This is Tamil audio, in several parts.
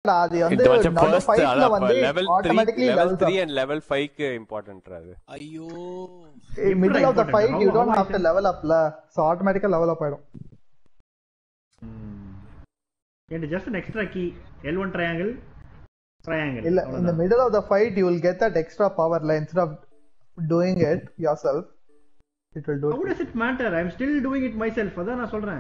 அது வந்து இது வந்து நடு ஃபர்ஸ்ட் ஃபைட்ல அதான் வந்து level 3 automatically level levels 3 and level 5 க்கு இம்பார்ட்டன்ட் அது ஐயோ middle of the important? Fight you How- don't how have to level அப்ல சோ ஆட்டோமேட்டிக்கா லெவல் அப் ஆயிடும் and just an extra key L1 triangle triangle இல்ல in the middle of the fight you will get that extra power line instead of doing it yourself it will do how it does it matter i'm still doing it myself அதான் நான் சொல்றேன்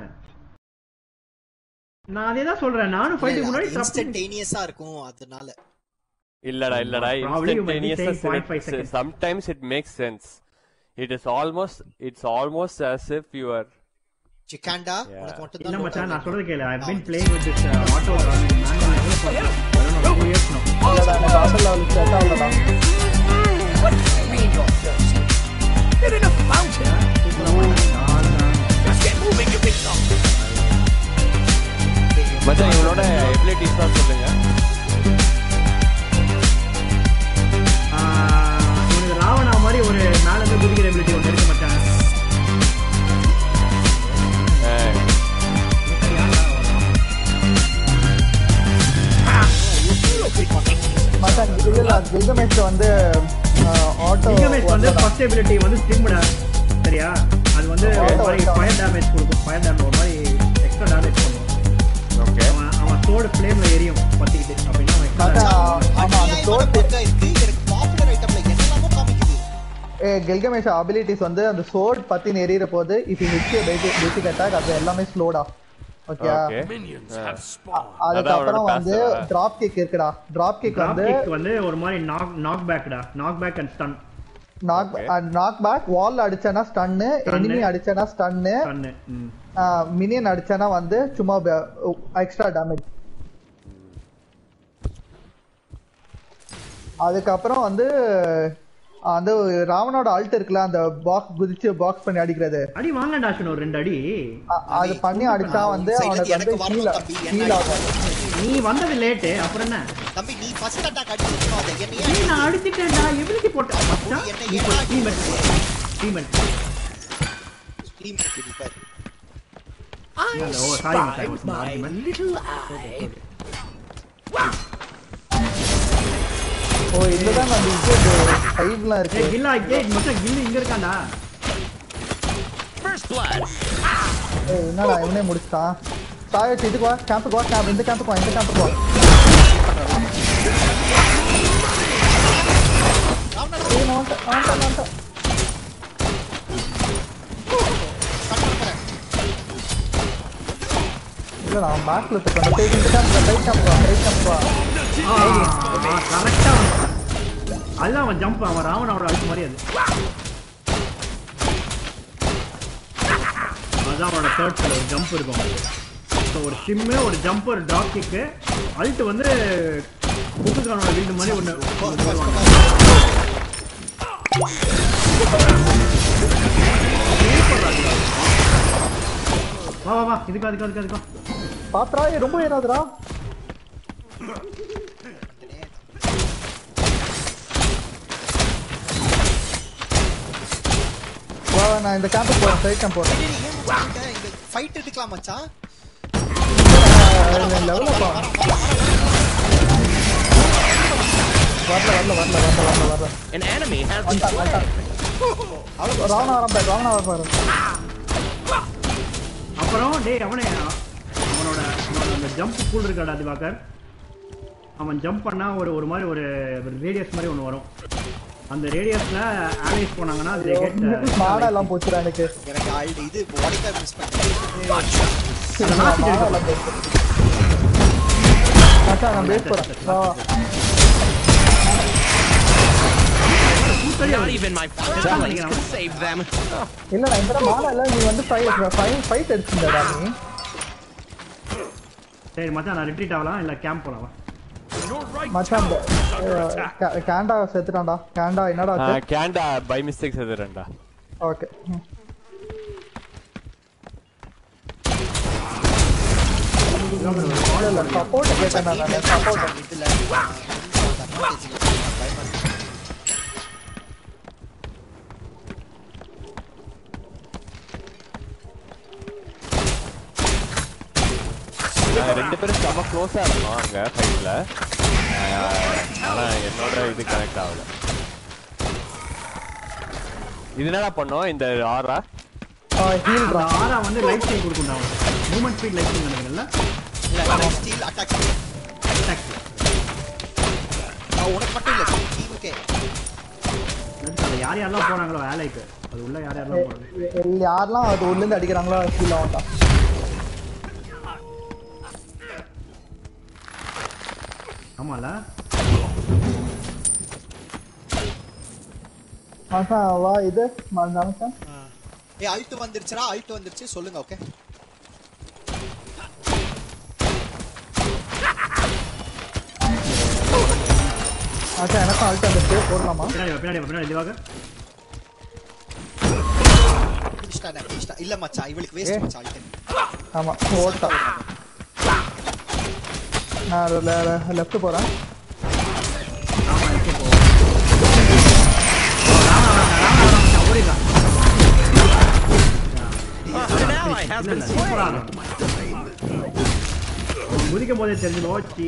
நான் அதே தான் சொல்றேன் நானும் ஃபைட்டுக்கு முன்னாடி trap- இன்ஸ்டன்டேனியஸா இருக்கும் அதனால இல்லடா இல்லடா Probably you might be saying 0.5 instantaneous seconds. sometimes it makes sense it is almost it's almost as if you are சிக்காண்டா Yeah. உனக்கு மட்டும் இல்ல தான் மச்சான் நான் சொல்றது கேளு i've been playing with this uh, auto running manual level for I don't know two years now இல்லடா எனக்கு ஆட்டோ லெவல் செட் ஆகலடா They're in a fountain. Let's get moving, you big dog. மச்சான் இவனோட எபிலிட்டிஸ் தான் சொல்லுங்க ஆஹ், இவனுக்கு ராவணா மாதிரி ஒரு மேல இருந்து குதிக்கிற எபிலிட்டி ஒன்று இருக்கு மச்சான் அஹ், மச்சான் இல்ல கில்கமேஷ் வந்து ஆட்டோ கில்கமேஷ் வந்து ஃபர்ஸ்ட் எபிலிட்டி வந்து ஸ்டிம்டா சரியா அது வந்து ஒரு மாதிரி ஃபயர் டேமேஜ் கொடுக்கும் ஃபயர் டேமேஜ் ஒரு மாதிரி எக்ஸ்ட்ரா டேமேஜ் பண்ணும் okay அவன் அவன் சோடு ஃப்ளேம்ல எரியும் பத்திக்கிட்டு அப்படின்னா அவன் extra damage ஆமா அந்த சோர்ட் பக்கா இருக்கு எனக்கு பாப்புலர் ஐட்டம்ல என்னெல்லாமோ காமிக்குது கில்கமேஷ் அபிலிட்டிஸ் வந்து அந்த சோர்ட் பத்தி எரியற போது if you hit basic basic attack அது எல்லாமே ஸ்லோடா okay okay Minions have spawned. அதுக்கப்புறம் அதான் வந்து அவனோட passive-ஆ? டிராப் கிக் இருக்குடா டிராப் கிக் Drop வந்து kick வந்து ஒரு மாதிரி நாக் நாக் பேக்டா knock back and stun knock knock back wall அடிச்சானா ஸ்டன்னு எனிமி அடிச்சானா ஸ்டன்னு ஸ்டன்னு மினியன் அடிச்சானா வந்து சும்மா எக்ஸ்ட்ரா டேமேஜ் அதுக்கப்புறம் வந்து அந்த ராவனோட அல்ட் இருக்குல்ல அந்த பாக்ஸ் குதிச்சு பாக்ஸ் பண்ணி அடிக்கிறது அடி வாங்க டாஷன் ஒரு ரெண்டு அடி அ- அது பண்ணி அடிச்சா வந்து அவனுக்கு வந்து எனக்கு வரணும் ஹீல் தம்பி, ஹீல் என்ன ஆகும் நீ வந்தது லேட்டு அப்புறம் என்ன தம்பி நீ ஃபர்ஸ்ட் அட்டாக் அடிச்சிருக்கணும் அதை என்ன நீ ஏன் நான் அடிச்சிட்டேன்டா எபிலிட்டி போட்டேன் மச்சான் என்ன இப்போ ஏன் டீமெட் டீமெட் ஸ்ட்ரீம் பாரு I Hello, sorry, spy Mr. with my Argument. little eye. ஓ இதுதான் அந்த இது ஃபைவ்லாம் இருக்கு ஏய் கில்லா ஏய் மச்சான் கில்லு இங்க இருக்கான்டா First blood. ஏய் என்னடா இவனே முடிச்சிட்டான் சாயச்சு இதுக்கு வா கேம்புக்கு வா கேம்ப் இந்த கேம்புக்கு வா இந்த கேம்புக்கு வா ஏய், நான் வந்துட்டேன், நான் வந்துட்டேன், நான் வந்துட்டேன். இல்ல நான் பேக்ல தூக்கணும் டேக் இந்த கேம்ப் ரைட் கேம்ப் வா ரைட் கேம்ப் வா கரெக்டா அதுதான் அவன் ஜம்ப் அவன் ராவணோட அழுத்து மாதிரி அது அதான் அவனோட தேர்ட் ஸ்கில் ஒரு ஜம்ப் இருக்கும் அவனுக்கு ஸோ ஒரு ஸ்டிம்மு ஒரு ஜம்ப் ஒரு ட்ராப் கிக்கு அல்ட் வந்து குத்துக்கானோட வீடு மாதிரி ஒன்று வா வா வா இதுக்கு அதுக்கு அதுக்கு அதுக்கு பாத்ரா ஏய், ரொம்ப ஏறாதுடா வா வா, நான் இந்த கேம்புக்கு போறேன் ரைட் கேம்ப் போறேன் டேய், ஏன் முடிச்சுட்ட? இந்த ஃபைட் எடுக்கலாம் மச்சான் லெவல் அப்பா வரல வரல வரல வரல வரல வரல An enemy has been வந்துட்டான் வந்துட்டான் ராவணா வரம் பாரு ராவணா வரம் பாரு அப்புறம் டேய் அவனே அவனோட அவனோட அந்த ஜம்ப் கூல் இருக்காடா திவாகர் அவன் ஜம்ப் பண்ணா ஒரு ஒரு மாதிரி ஒரு ரேடியஸ் மாதிரி ஒன்று வரும் அந்த ரேடியஸ்ல ஆலைஸ் போனாங்கன்னா they get, uh, மாடா எல்லாம் போச்சுடா எனக்கு எனக்கு ஆல்ரெடி இது உடைக்க மிஸ் பண்ணிட்டேன் மாடா எல்லாம் போச்சு மச்சான் நான் பேஸ் போறேன் வா வா. Not even my feelings could save them. இல்லடா இந்த தடவை மாடா இல்ல நீ வந்து ஃபைட் ஃபைட் அடிச்சிருந்தடா நீ சரி மச்சான் நான் ரிட்ரீட் ஆகலாம் இல்ல கேம்ப் போலாம் வா. You're right. மச்சான் இந்த, அஹ், கே- கேண்டா செத்துட்டான்டா கேண்டா என்னடா ஆச்சு கேண்டா பை மிஸ்டேக் செதுறேன்டா ஓகே இல்ல இல்ல சப்போர்ட் கேட்டேன் நான் சப்போர்ட் இதுல advantage இல்ல. பயமா இருக்கு. ரெண்டு ரெண்டு பேரும் செம்ம க்ளோஸா இருந்தோம் அங்க ஃபைட்ல ஆனா என்னோட இது கனெக்ட் ஆகல இது என்னடா பண்ணோம் இந்த ஆரா ஹீல் அந்த ஆரா வந்து லைஃப் ஸ்டைல் கொடுக்கும் மூமெண்ட் ஸ்பீட் லைஃப் ஸ்டைல் நினைக்கிறேன்ல இல்ல ஸ்டீல் அட்டாக் அட்டாக் உனக்கு மட்டும் இல்ல டீமுக்கே அது யார் யாரெல்லாம் போனாங்களோ வேலைக்கு அது உள்ள யார் யாரெல்லாம் போனாங்க யாரெல்லாம் அது உள்ள இருந்து அடிக்கிறாங்களோ ஹீல் ஆகட்டான் ஆமால ஆஹா வா இது மறந்தாம ஏய் அல்ட் வந்துருச்சுடா அல்ட் வந்துருச்சு சொல்லுங்க ஓகே ஆச்சா எனக்கும் அல்ட் வந்துட்டு போடலாமா பின்னாடி வா, பின்னாடி வா, பின்னாடி இதுவாக முடிச்சிட்டானே முடிச்சிட்டா இல்ல மச்சான் இவளுக்கு வேஸ்ட் மச்சான் அல்ட் ஆமா ஓட்டா நான் லெஃப்ட் போறேன் ஆமா இப்போ போ ராமா ராமா ராமா ஓடிடலாம் An ally has இல்ல been இல்ல slain. சூப்பரா இருக்கும் குதிக்கும் போதே தெரிஞ்சு ஓச்சி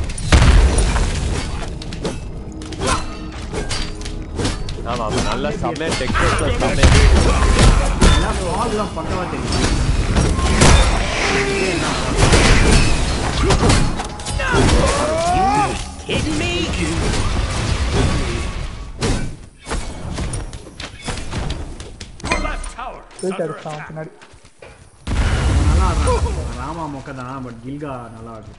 ஆமா ஆமா நல்ல செம்மையா டெக்ஸ்டர்ஸ்ல செம்மையா எல்லாம் ஃபாக்லாம் பக்கவா தெரியும் Kidding me? போயிட்டு அடிச்சான் பின்னாடி நல்லா ஆடுறான் ராமா மொக்க தான் பட் கில்கா நல்லா ஆடுது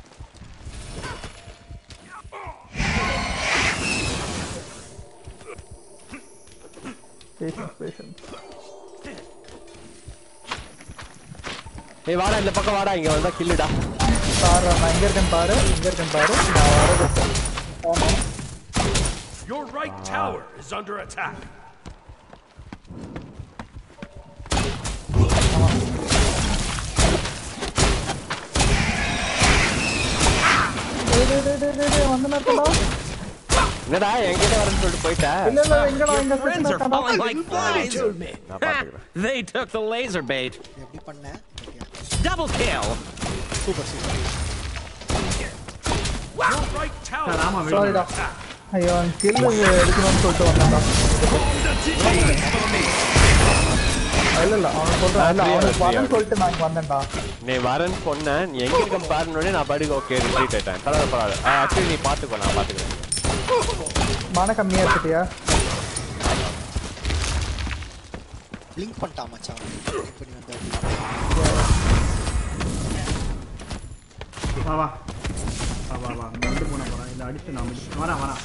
பேஷன்ஸ் பேஷன்ஸ் ஏய் வாடா இந்த பக்கம் வாடா இங்க வந்தா கில்லுடா பாரு நான் எங்க இருக்கேன்னு பாரு எங்க இருக்கேன்னு பாரு நான் வரது ஆமா Your right tower is under attack. டேய் டேய் டேய் டேய் டேய், டேய் வந்து நிறுத்தடா என்னடா என்கிட்ட வரேன்னு சொல்லிட்டு போயிட்ட இல்ல இல்ல எங்கடா எங்க Friends are falling like flies. நான் பாத்துக்கிறேன் They took the laser bait. எப்படி பண்ண Double kill. Super super Your right tower Rama is வெளியே சாரிடா ஐயோ கில் எடுக்கணும்னு சொல்லிட்டு வந்தான்டா இல்ல இல்ல அவன் சொல்றான் இல்ல அவனுக்கு வரேன்னு சொல்லிட்டு நான் இங்க வந்தேன்டா நீ வரேன்னு சொன்ன நீ எங்க இருக்க பாருனோடனே நான் பாட்டுக்கு ஓகே ரிட்ரீட் ஆயிட்டேன் பரவாயில்ல பரவாயில்ல ஆக்சுவலி நீ பாத்துக்கோ நான் பாத்துக்கிறேன் மன கம்மியா இருக்கிட்டியா லிங்க் பண்ணிட்டான் மச்சான் Link பண்ணி வந்த வா வா வா வா வா வந்து போன போறான் இல்ல அடிச்சு நான் முடிச்சு வரேன் வரேன்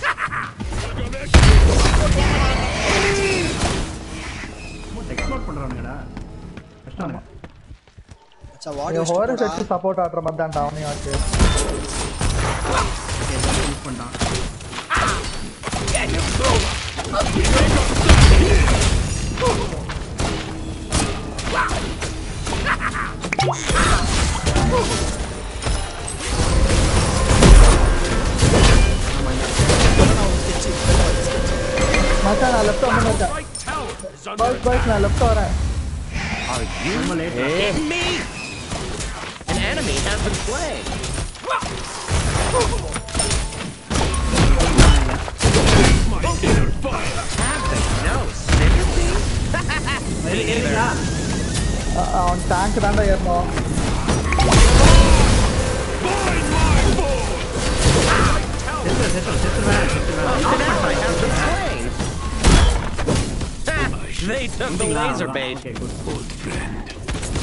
எக்ஸ்ப்ளோர் பண்றானுங்கடா கஷ்டம் மச்சான் வாடி ஹோரஸ் வச்சு சப்போர்ட் ஆடுற மாதிரி தான்டா அவனையும் ஆச்சு யூஸ் பண்ணிட்டான் மச்சான் நான் லெஃப்ட் வந்து இருக்கேன் right tower is under boys boys நான் லெஃப்ட் வரேன் ரொம்ப லேட் ஏய் Kidding me? An enemy has been slain. Have they no sympathy? இருக்கா அவன் டேங்க் தான்டா ஏறணும் செத்து செத்து செத்துவேன் செத்துவேன் An ally has been slain. Ha! They took the laser bait. Okay good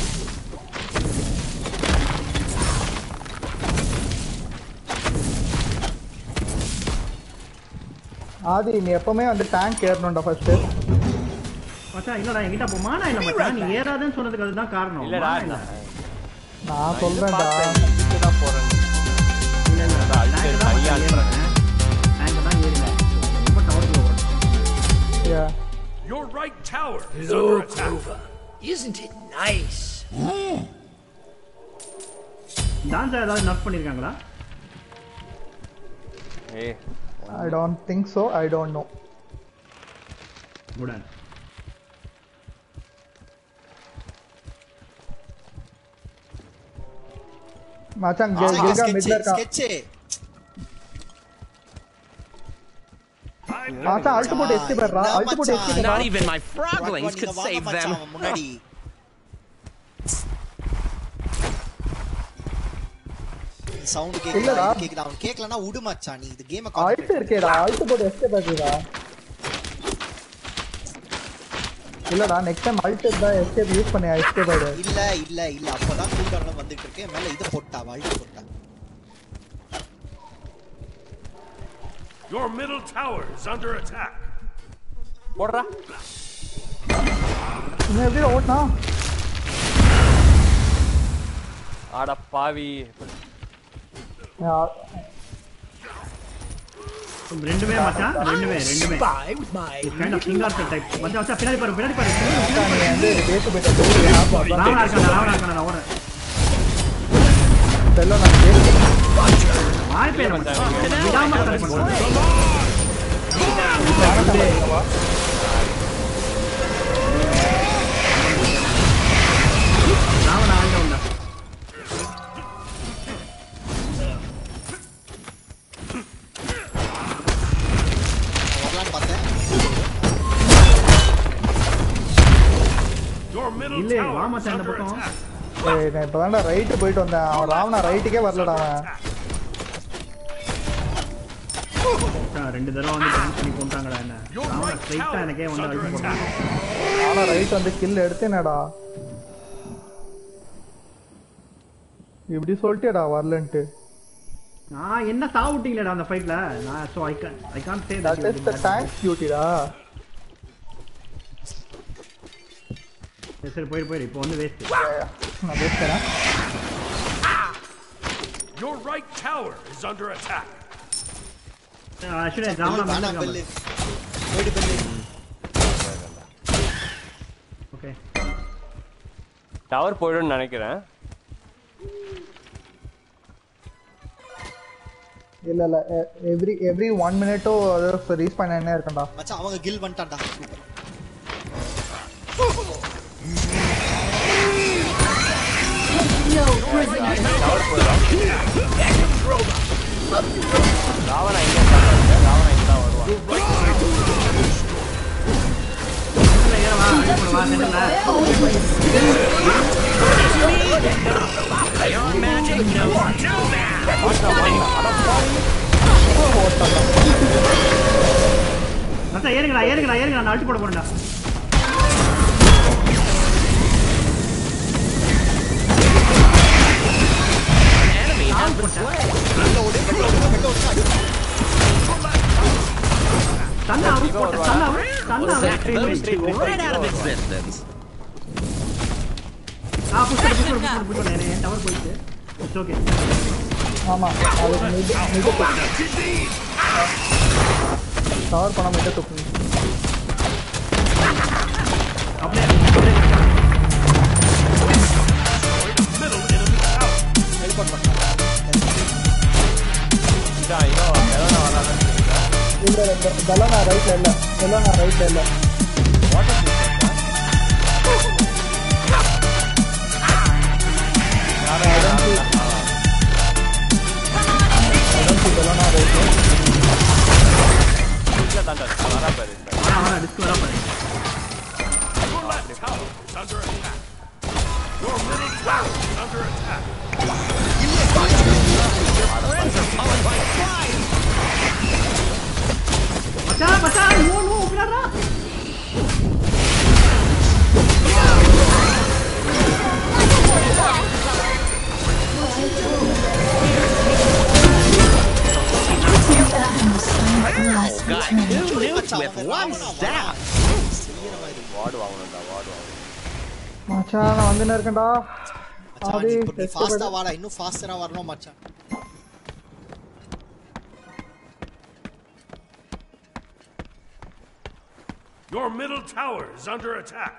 Aadhi நீ எப்பவுமே வந்து டேங்க் ஏறணும்டா ஃபர்ஸ்ட் மச்சான் இல்லடா என்கிட்ட அப்போ மானா இல்ல மச்சான் நீ ஏறாதன்னு சொன்னதுக்கு அதுதான் காரணம் இல்லடா மானா இல்ல நான் சொல்றேன்டா தான் போறேன் இல்ல இல்ல அதான் டேங்க் அடுத்து தான் தனியா ஏறினேன் டேங்க் தான் ஏறினேன் ரொம்ப tower over Yeah. Your right tower is under attack. Isn't it nice? டான்ஸ் ஏதாவது நர்ஃப் பண்ணிருக்காங்களா ஏய் I don't think so. I don't know. குடன் மச்சான் கி- கில்கா மிட்ல இருக்கான் ஸ்கெட்ச் மச்சான் அல்ட் போட்டு எஸ்கேப் பண்றா என்ன அல்ட் போட்டு மச்சான்? Escape Not even my froglings could save them. முன்னாடி சவுண்ட் கேக்குதா இல்லடா. இது கேக்குதா அவன் கேக்கலனா விடு மச்சான் நீ இது கேம் அல்ட் இருக்கேடா அல்ட் போட்டு எஸ்கேப் ஆகுதா இல்லடா நெக்ஸ்ட் டைம் அல்ட் தான் எஸ்கேப் யூஸ் பண்ணி எஸ்கேப் ஆயிடு இல்ல இல்ல இல்ல அப்பதான் கூல்டவுன் வந்துட்டு இருக்கு மேல இத போட்டா வால்ட் போட்டா Your middle tower is under attack. போடுறா இன்னும் எப்படி ஓட்டினா ஆட பாவி ரெண்டுமே மச்சான் ரெண்டுமே ரெண்டுமே கைண்ட் ஆஃப் சிங்கார் டைப் மச்சான் மச்சான் பின்னாடி பாரு பின்னாடி பாரு நீ வந்து பேசு போயிட்டு ராவணா இருக்கான் ராவணா இருக்கான் நான் ஓடுறேன் செல்லம் நான் பேசு வாய்ப்பே இல்லை மச்சான் விடாம attack பண்றான். ராவணா ஆண்ட உண்டா வரலான்னு பார்த்தேன் Your middle இல்லையே, tower வா is மச்சான் இந்த under பக்கம். attack. ஏய் நான் இப்பதான்டா ரைட்டு போயிட்டு வந்தேன் அவன் ராவணா ரைட்டுக்கே வரலடா அவன் மச்சான், ரெண்டு தடவை வந்து டான்ஸ் பண்ணி கொண்டாங்கடா என்ன ராவணா ஸ்ட்ரைட்டா எனக்கே வந்து அழுத்து போட்டான் ஆனா ரைட் வந்து கில் எடுத்தேனடா இப்படி சொல்லிட்டேடா வரலன்ட்டு நான் என்ன சாவுட்டீங்களேடா அந்த ஃபைட்ல நான் so I can I can say that is the tank டியூட்டிடா சரி போயிடு போயிடு இப்போ வந்து வேஸ்ட் நான் பேசுறேன் Your right tower is under attack. Actually Ravana வேணா மேல பெல்லு போயிடு பெல்லு ஓகே டவர் போயிடும்னு நினைக்கிறேன் இல்ல இல்ல எவ்ரி எவ்ரி ஒன் மினிட்டோ ரீஸ் பண்ணே இருக்கேன்டா மச்சான் அவங்க கில் வந்துட்டான்டா சூப்பர் ராவணா இங்க இருக்காங்க ராவணா இங்க தான் வருவான் இல்ல ஏற வா அடி போடு வா சென்டர்ல Your magic knows do that. மச்சான் ஏறுங்கடா ஏறுங்கடா ஏறுங்கடா நான் அழுத்து போட போறேன்டா Enemy has been slain. தன்னை அவுட் போட்ட தன்னை அவுட் தன்னை Sack those out two right out of existence. ஆ புஷ் பண்ணு புஷ் பண்ணு புஷ் பண்ணு புஷ் பண்ணு என் டவர் போயிடுச்சு இட்ஸ் ஓகே ஆமா அது மிட் மிட் கவர் பண்ண மிட் தூக்கு அப்படியே அப்படியே இதான் இன்னும் எதனா வராதுன்னு நினைக்கிறேன். இல்ல இல்ல இதெல்லாம் நான் ரைட்ல இல்ல இதெல்லாம் நான் ரைட்ல இல்ல இதெல்லாம் நான் ரைட்ல இல்ல தாண்டா வரா பாரு இந்த. வரா வரா டிஸ்க் வரா பாரு Your left tower is under attack. Your middle tower is under attack. Friends are falling like flies. மச்சான் மச்சான் நோ நோ பின்னாடா Got two nukes with one zap. Ward வாங்கணும்டா வார்டு வாங்கணும் மச்சான் நான் வந்து இருக்கேன்டா மச்சான் அது நீ இப்ப நீ test ஃபாஸ்டா பண்ணு. வாடா இன்னும் ஃபாஸ்டரா வரணும் மச்சான் Your middle tower is under attack.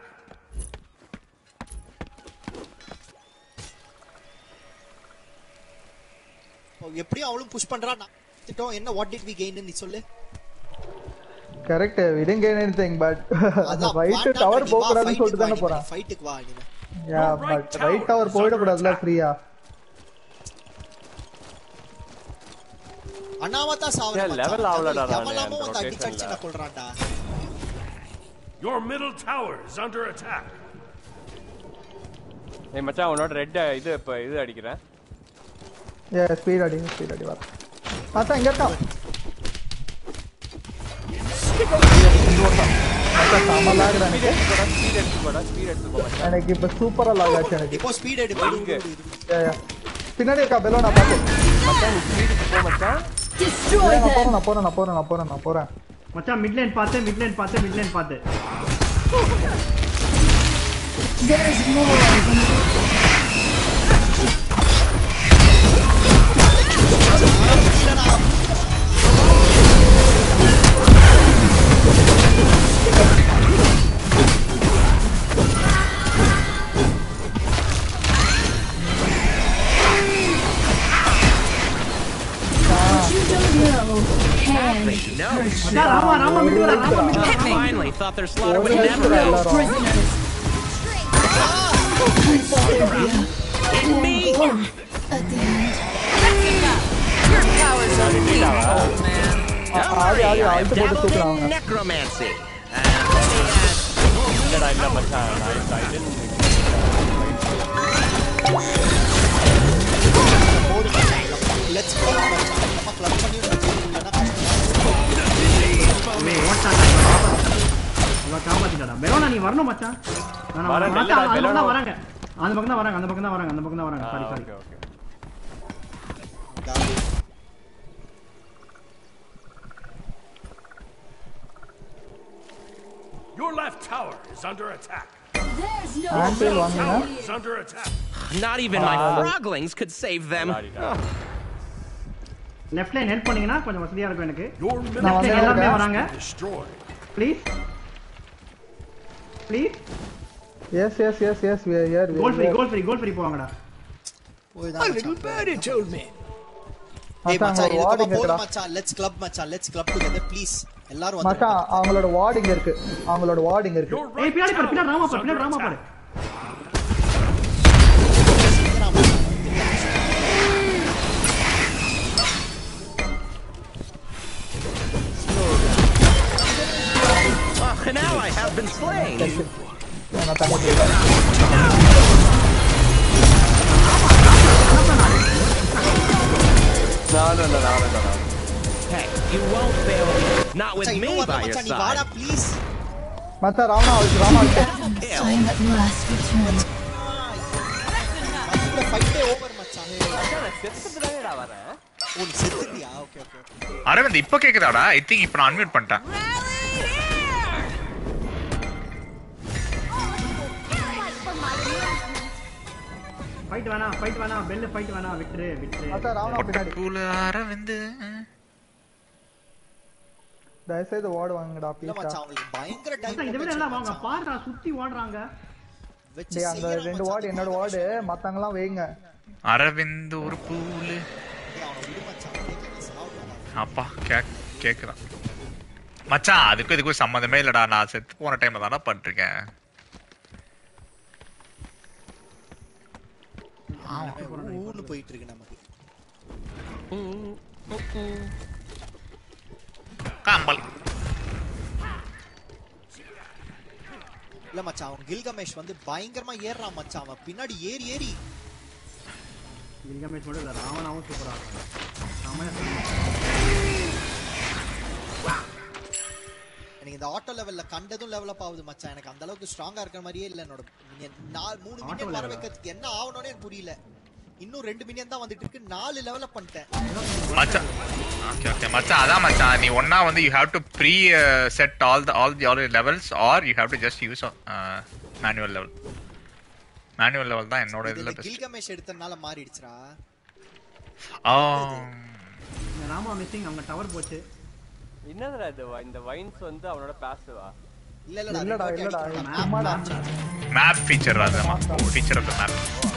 ஓ, எப்படியும் அவளும் புஷ் பண்றா நான் திட்டம் என்ன வாட் டிட் வி கெயின் நீ சொல்லு correct we didn't gain anything but right tower போக கூடாதுன்னு சொல்லிட்டு தானே போறேன் ஃபைட்டுக்கு வா நீ யா பட் ரைட் டவர் போயிட கூடாதுல ஃப்ரீயா அனாவத்தா சாவற ஏன் level ஆவலடா நானு எவலாமோ அந்த வந்து அடிச்சு rotationல. அடிச்சு நான் கொல்றான்டா Your middle tower is under attack. ஏய் மச்சான் உன்னோட ரெட் இது இப்ப இது அடிக்கிறேன் ஏ ஸ்பீட் அடி ஸ்பீட் அடி வர மச்சான் இங்க இருக்கான் மச்சான் செம lag டா எனக்கு ஸ்பீட் எடுத்து போடா ஸ்பீட் எடுத்து போ மச்சான் எனக்கு இப்ப சூப்பரா லாக் ஆச்சு எனக்கு இப்போ ஸ்பீட் எடு விடு, விடு, விடு, விடு. ஏ, ஏ. பின்னாடி இருக்கா பெலோ நான் பாத்து மச்சான் நீ ஸ்பீடுக்கு போ மச்சான் Destroy நான் போறேன் them. நான் போறேன் நான் போறேன் நான் போறேன் நான் போறேன் மச்சான் மிட் லைன் பார்த்து மிட் லைன் பார்த்து மிட் லைன் பார்த்து There's more of them. What you don't know can No. மச்சான் ராமா ராமா மிட் வரா ராமா மிட் வரா Finally, thought their slaughter would ஒரு never நிமிஷம் end. எல்லாரும் prisoners. In me. At the end. Your powers are weak, old man. Don't ஆடி worry, ஆடி I have அழுத்து போட்டு dabbled தூக்குறாங்க in necromancy. And let me add இல்லடா இல்ல மச்சான் நான் இந்த ஐடன் போடு மச்சான் லெட்ஸ் ப்ளே மச்சான் நம்ம கிளப் பண்ணி இல்லனா ஏய் ஓட்டாடா இவன் காப்பாத்திட்டாடா பெரோனா நீ வரணும் மச்சான் நான் வரேன், வரேன் இல்லடா, அந்த பக்கம் பெரோனா. தான் வராங்க அந்த பக்கம் தான் வராங்க அந்த பக்கம் தான் வராங்க அந்த பக்கம் தான் வராங்க sorry sorry okay okay Your left tower is under attack. There's no ஆன்டில் வாங்கினா Is under attack. Not even my froglings could save them. ஆடிடா லெஃப்ட் லைன் ஹெல்ப் பண்ணீங்கன்னா கொஞ்சம் வசதியா இருக்கும் எனக்கு Your நான் middle வந்து எல்லாமே இருக்கேன். வராங்க destroyed. Please please yes yes yes yes we are here we are கோல் ஃப்ரீ here. கோல் ஃப்ரீ கோல் ஃப்ரீ போவாங்கடா போய் தான் மச்சான் told me. ஏய் மச்சான் மச்சான் ஒரு இது வார்டு கூட இங்க போடு இருக்குடா மச்சான் லெட்ஸ் கிளப் மச்சான் லெட்ஸ் கிளப் டுகெதர் ப்ளீஸ் எல்லாரும் வந்து மச்சான் அவங்களோட வார்டு இங்க இருக்கு அவங்களோட வார்டு இங்க இருக்கு Your ஏய் right பின்னாடி பாரு பின்னாடி ராமா tower பாரு is பின்னாடி under ராமா பாரு attack. Oh, now I have been slain. நான் தண்ணி குடிக்கிறேன். நானும் இல்ல நானும் இல்ல நானும் Hey, you won't fail me. Not with மச்சான் me இன்னும் வரல by your மச்சான் நீ வாடா side. ப்ளீஸ் மச்சான் ராமா அழுத்து ராமா அழுத்து time at last returned. கூட ஃபைட்டே ஓவர் மச்சான் செத்துட்டுதானேடா வரேன் ஓ நீ செத்துட்டியா ஓகே ஓகே ஓகே அரவிந்த் இப்ப கேக்குதாடா ஐ திங்க் இப்ப நான் அன்மியூட் பண்ணிட்டேன் ஃபைட் வேணாம் ஃபைட் வேணாம் பெல்ல ஃபைட் வேணாம் விட்டுரு விட்டுரு மச்சான் ராமா பின்னாடி பூல அரவிந்த் தயவுசெய்து வார்டு வாங்குடா இல்ல ப்ளீஸ்டா மச்சான் அவங்களுக்கு பயங்கர மச்சான், இதை விட டைம் எல்லாம் வாங்க பாருடா சுத்தி ஓடுறாங்க வெச்சு டேய் அந்த செய்யறான் ரெண்டு மச்சான். வார்டு என்னோட வார்டு மத்தவங்கலாம் வைங்க அரவிந்த் ஒரு பூல டேய், அவனை விடு மச்சான் கேக்குது சாவுடா அப்பா கேக் கேக்குதான் மச்சான் அதுக்கும் இதுக்கும் சம்மந்தமே இல்லடா நான் செத்து போன டைம்ல தானே பண்ணிருக்கேன் ஊன்னு போயிட்டு இருக்கு நமக்கு காம்பல் இல்ல மச்சான் அவன் கில்கமேஷ் வந்து பயங்கரமா ஏறுறான் மச்சான் அவன் பின்னாடி ஏறி ஏறி லிங்கமேஷ் மட்டும் இல்ல ராவணாவும் சூப்பரா இருக்கும் ராமனே எனக்கு இந்த ஆட்டோ லெவல்ல கண்டதும் லெவல் அப் ஆகுது மச்சான் எனக்கு அந்த அளவுக்கு ஸ்ட்ராங்கா இருக்கிற மாதிரியே இல்ல என்னோட minion. நாலு மூணு Auto மினியன் வர level ஆ? வைக்கிறதுக்கு என்ன ஆகணும்னு எனக்கு புரியல இன்னும் ரெண்டு மினியன் தான் வந்துட்டு இருக்கு நாலு லெவல் அப் பண்ணிட்டேன் மச்சான் ஓகே ஓகே மச்சான் அதான் மச்சான் நீ ஒண்ணா வந்து you have to preset all the all the all levels are you have to just use manual level manual level தான் என்னோட இது இதுல இந்த பெஸ்ட் கில்கமேஷ் எடுத்தனால மாறிடுச்சுடா ஆ இந்த ராமா மிஸ்ஸிங் அவங்க டவர் போச்சு என்னதுடா இது இந்த வைன்ஸ் வந்து அவனோட பாசிவா இல்ல இல்லடா இல்லடா revert இல்லடா ஆயிடுச்சு. Map, சும்மாடா map change. மேப் ஃபீச்சர் அதுமா ஃபீச்சர் ஆஃப் த மேப்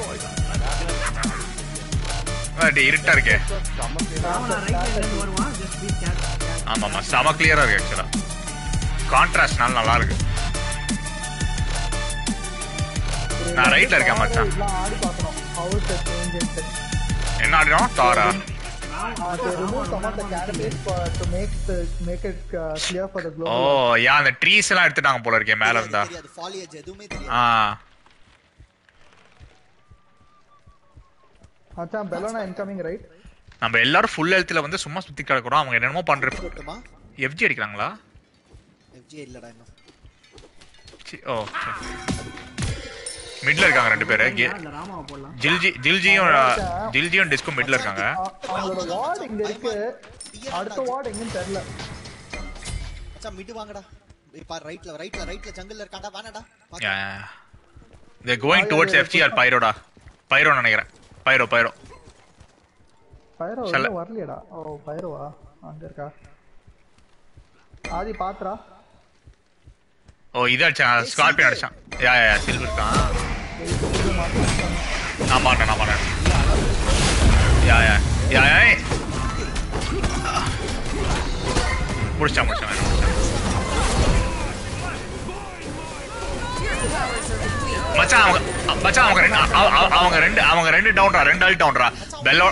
இருட்டா இருக்கே ராவணா ரைட் சைடுல இருந்து வருவான் ஜஸ்ட் பீ கேட் ஆமா ஆமா செம கிளியரா இருக்கு ஆக்சுவலா கான்ட்ராஸ்ட்னால நல்லா இருக்கு நான் ரைட்ல இருக்கேன் மச்சான் இதெல்லாம் ஆடி பார்க்கணும் ஹவுஸ் சேஞ்ச் என்ன ஆடினோம் தாரா Uh, they remove some of the canopies for, to make the make it uh, clear for the O global. யா அந்த ட்ரீஸ் எல்லாம் எடுத்துட்டாங்க போல இருக்கே மேல இருந்தா தெரியாது ஃபாலியேஜ் எதுவுமே தெரியாது ஆ அச்சான் பெலோனா இன்கமிங் ரைட் நம்ம எல்லாரும் ஃபுல் ஹெல்த்ல வந்து சும்மா சுத்தி கிடக்குறோம் அவங்க என்னமோ பண்ற போட்டுமா எஃப்ஜி அடிக்கிறாங்களா எஃப்ஜே இல்லடா இன்னும் சி- ஓ மிட்ல இருக்காங்க ரெண்டு பேரு கே- இந்த ராமாவை போடலாம் ஜில்ஜி ஜில்ஜியும் ஜில்ஜியும் டிஸ்கும் மிட்ல இருக்காங்க அவங்களோட வார்டு இங்க இருக்கு அடுத்த வார்டு எங்கன்னு தெரியல மச்சான் மிட் வாங்கடா இப்ப ரைட்ல ரைட்ல ரைட்ல ஜங்கிள்ல இருக்காடா வானடா they going towards FG are பைரோடா பைரோ நினைக்கிறேன் பைரோ பைரோ பைரோ சொல்ல- இன்னும் வரலையடா ஓ பைரோவா அங்க இருக்கா ஆதி பாத்ரா ஓ இது அடிச்சான் ஸ்கார்பியன் அடிச்சான் யா யா சில்வர் இருக்கான் நான் மாட்டேன் நான் மாட்டேன் யா யா யா யா முடிச்சான் முடிச்சான் முடிச்சான் மச்சான் அவங்க மச்சான் அவங்க ரெண்டு அவ- அவ- அவங்க ரெண்டு அவங்க ரெண்டு டவுன்ரா ரெண்டு ஆள் டவுன்ரா பெல்லோ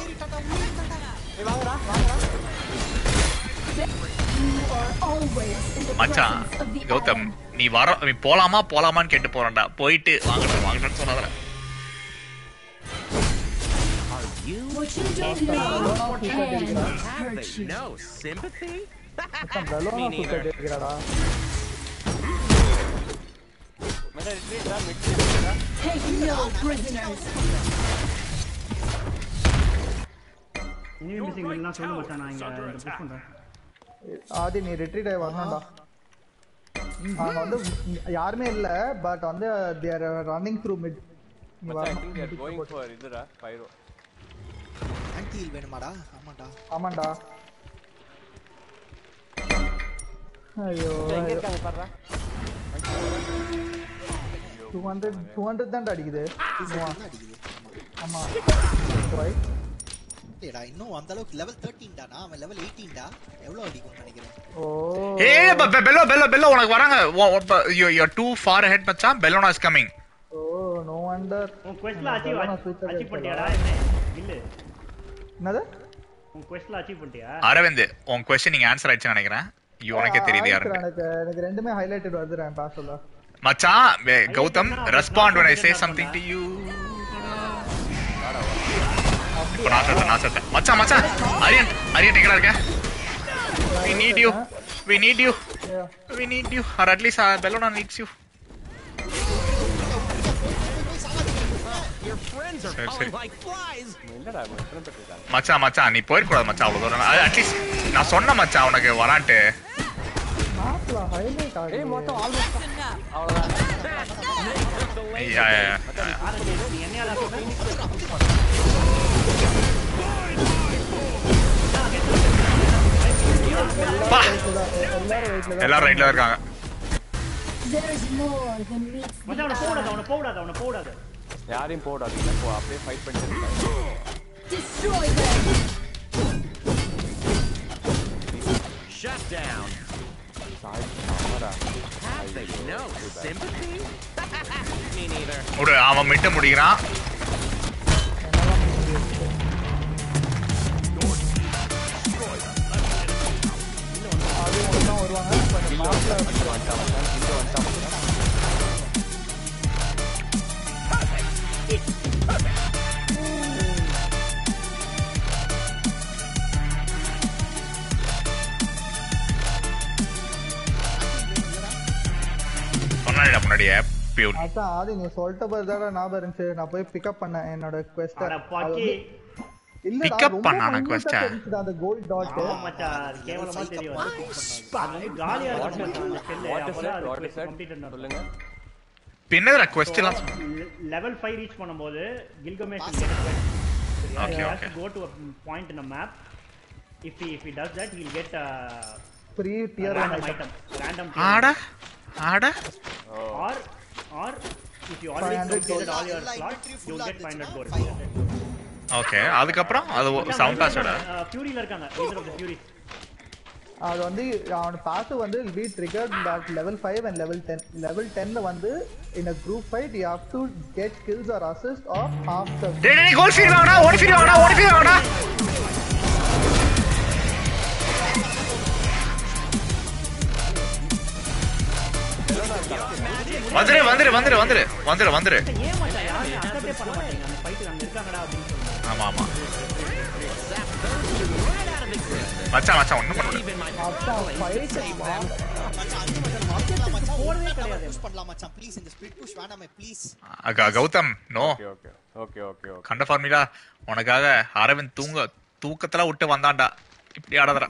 Always in the மச்சான் presence of the Gautham enemy. நீ வர நீ போலாமா போலாமான்னு கேட்டு போறேன்டா போயிட்டு வாங்கடா வாங்கடான்னு சொன்னாதடா What you don't know can hurt you. No sympathy? அச்சான் பெலோனா சூப்பர் அடிக்கிறாடா மேடா ரிட்ரீட்டா மிட் Take no prisoners. இனிமே மிஸ்ஸிங் பண்ணலாம் சொல்லு மச்சான் நான் இங்க இந்த புஷ் பண்றேன் ஆதி நீ ரிட்ரீட் ஆகி வரணும்டா அவங்க வந்து யாருமே இல்ல பட் வந்து தேர் ரன்னிங் த்ரூ மிட் நீ மச்சான் ஐ திங்க் தே ஆர் வரணும் கோயிங் ஃபார் இதுடா பைரோ ஆன்டி ஹீல் வேணுமாடா ஆமாடா ஆமாண்டா ஐயோ எங்க இருக்காங்க பாருடா டூ ஹண்ட்ரட் டூ ஹண்ட்ரட் தான் அடிக்குது என்ன அடிக்குது ஆமா. ஆமா ரைட் இல்லையடா இன்னும் அந்த அளவுக்கு லெவல் 13 டானா அவன் லெவல் 18 டா எவ்வளவு அடிக்கும்னு நினைக்கிறேன் ஓ ஏய் ப- ப- பெல்லோ பெல்லோ பெல்லோ உனக்கு வராங்க you you too for head மச்சான் Bellona is coming oh no wonder உன் questல அச்சீவ் அதெல்லாம் நான் switch ஆ அச்சீவ் பண்ணிட்டேன். பண்ணிட்டியாடா என்ன இல்ல என்னது உன் questல அச்சீவ் பண்ணிட்டியா அரவிந்த் உன் கொஸ்டின் நீங்க ஆன்சர் ஆயிடுச்சுன்னு நினைக்கிறேன் யூ உனக்கே தெரியுது ஆ, யாருன்னு எனக்கு எனக்கு ரெண்டுமே ஹைலைட்டட் வருது நான் பாசல மச்சான் வே- Gautham respond when i say something to you இப்போ நான் செத்தேன் நான் செத்தேன் மச்சான் மச்சான் அரியன் அரியன் எங்கடா இருக்க we need you we need you we need you or at least uh, bellona needs you Your friends are சரி, falling சரி. like flies. என்னடா இவன் எத்தனை பேர் இருக்காங்க மச்சான் மச்சான் நீ போயிடக்கூடாது மச்சான் அவ்வளவு தூரம் அட்லீஸ்ட் நான் சொன்ன மச்சான் உனக்கு வரான்ட்டு மாப்ள ஹைலைட் ஏய் ஆகுது மொத்தம் ஆல்மோஸ்ட் அவ்வளவுதான் யா, யா, யா. நீ என்னையாடா சொன்ன பா எல்லாரும் வெயிட்ல தான் எல்லாரும் ரைட்ல இருக்காங்க There's more than meets the மச்சான் அவனை போடாத eye. அவனை போடாத அவனை போடாத யாரையும் போடாதீங்க போ அப்படியே ஃபைட் பண்ணிட்டு இருக்காங்க Destroy them. Shut down. Sorry, ஆமாடா. Have they no sympathy? Me neither. ஒரு அவன் மிட்ட முடிக்கிறான் அது ஒன்று தான் வருவாங்க கொஞ்சம் மாப்ள சொன்னாடிடா முன்னாடியே பியூர் அதான் ஆதி நீ சொல்லிட்ட போது தான் ஞாபகம் இருந்துச்சு நான் போய் பிக்கப் பண்ணேன் என்னோட quest அட பாக்கி இல்லடா Pick up ரொம்ப பண்ணானா minute ஆ quest-அ? தெரிஞ்சுது அந்த கோல்ட் டாட் ஆமா மச்சான் அது கேவலமா தெரியும் அது வந்து காலியா இருக்கும் மச்சான் அந்த செல்லு What is அப்பதான் it? What அது is it? கம்ப்ளீட் சொல்லுங்க பின்னதுல quest எல்லாம் லெவல் 5 ரீச் பண்ணும்போது Gilgamesh Okay, he has okay. to go to a point in a map if he if he does that he'll get a free tier random item random tier ஆட ஆட or or if you already 500 completed all your எல்லா slots inventory you'll full-ஆ get 500 gold இருந்துச்சுன்னா ஓகே அதுக்கப்புறம் அது சவுண்ட் பாஸோட ஃபியூரில இருக்காங்க லீடர் ஆஃப் தி ஃபியூரி அது வந்து அவன் பாஸ் வந்து be triggered that level 5 and level 10 level 10ல வந்து in a group fight you have to get kills or assist of half the டேய் டேய் கோல் ஃபீல் வாங்கடா ஓடி ஃபீல் வாங்கடா ஓடி ஃபீல் வாங்கடா வந்துரு வந்துரு வந்துரு வந்துரு வந்துரு வந்துரு ஏன் மச்சான் யாருமே அக்செப்டே பண்ண மாட்டீங்க அந்த ஃபைட்டுக்கு அங்க இருக்காங்கடா அப்படின்னு சொல்லுவாங்க ஆமா ஆமா மச்சான் மச்சான் ஒண்ணும் பண்ணல போடவே கிடையாது புஷ் பண்ணலாம் மச்சான் ப்ளீஸ் இந்த ஸ்பிளிட் புஷ் வேணாமே ப்ளீஸ் அக- Gautham no okay okay okay okay okay கண்ட ஃபார்மிலா உனக்காக அரவிந்த் தூங்க தூக்கத்துல விட்டு வந்தான்டா இப்படி ஆடாதடா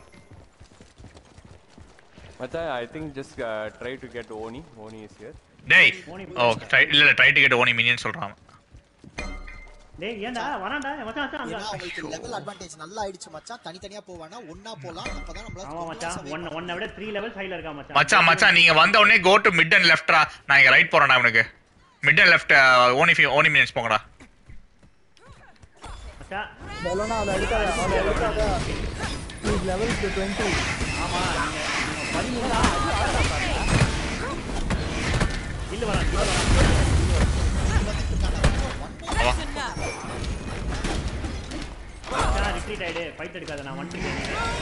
மச்சான் I think just try to get Oni Oni is here டேய் ஓ ட்ரை இல்ல இல்ல try to get Oni minion சொல்றான் டேய் ஏன்டா வரான்டா மச்சான் மச்சான் ஏன்னா அங்க அவங்களுக்கு லெவல் அட்வான்டேஜ் நல்லா ஆயிடுச்சு மச்சான் தனித்தனியா போவானா ஒண்ணா போலாம் அப்பதான் ஆமா நம்மளால மச்சான் ஒன்ன ஒன்ன விட த்ரீ லெவல்ஸ் ஹைல இருக்கா மச்சான் மச்சான் மச்சான் நீங்க வந்த உடனே கோ டு மிட் அண்ட் லெஃப்ட்ரா நான் இங்க ரைட் போறேன்டா இவனுக்கு mid and left Oni Oni minions போங்கடா மச்சான் பலனா அதை எடுக்காத அதை எடுக்காத லெவல் டுவெண்ட்டி ஆமா நீங்க நீங்க பதிமூணா இல்ல வரான் இல்ல வரான் வா. மச்சான் ரிட்ரீட் ஆயிடு ஃபைட் எடுக்காத நான் வந்துட்டேன்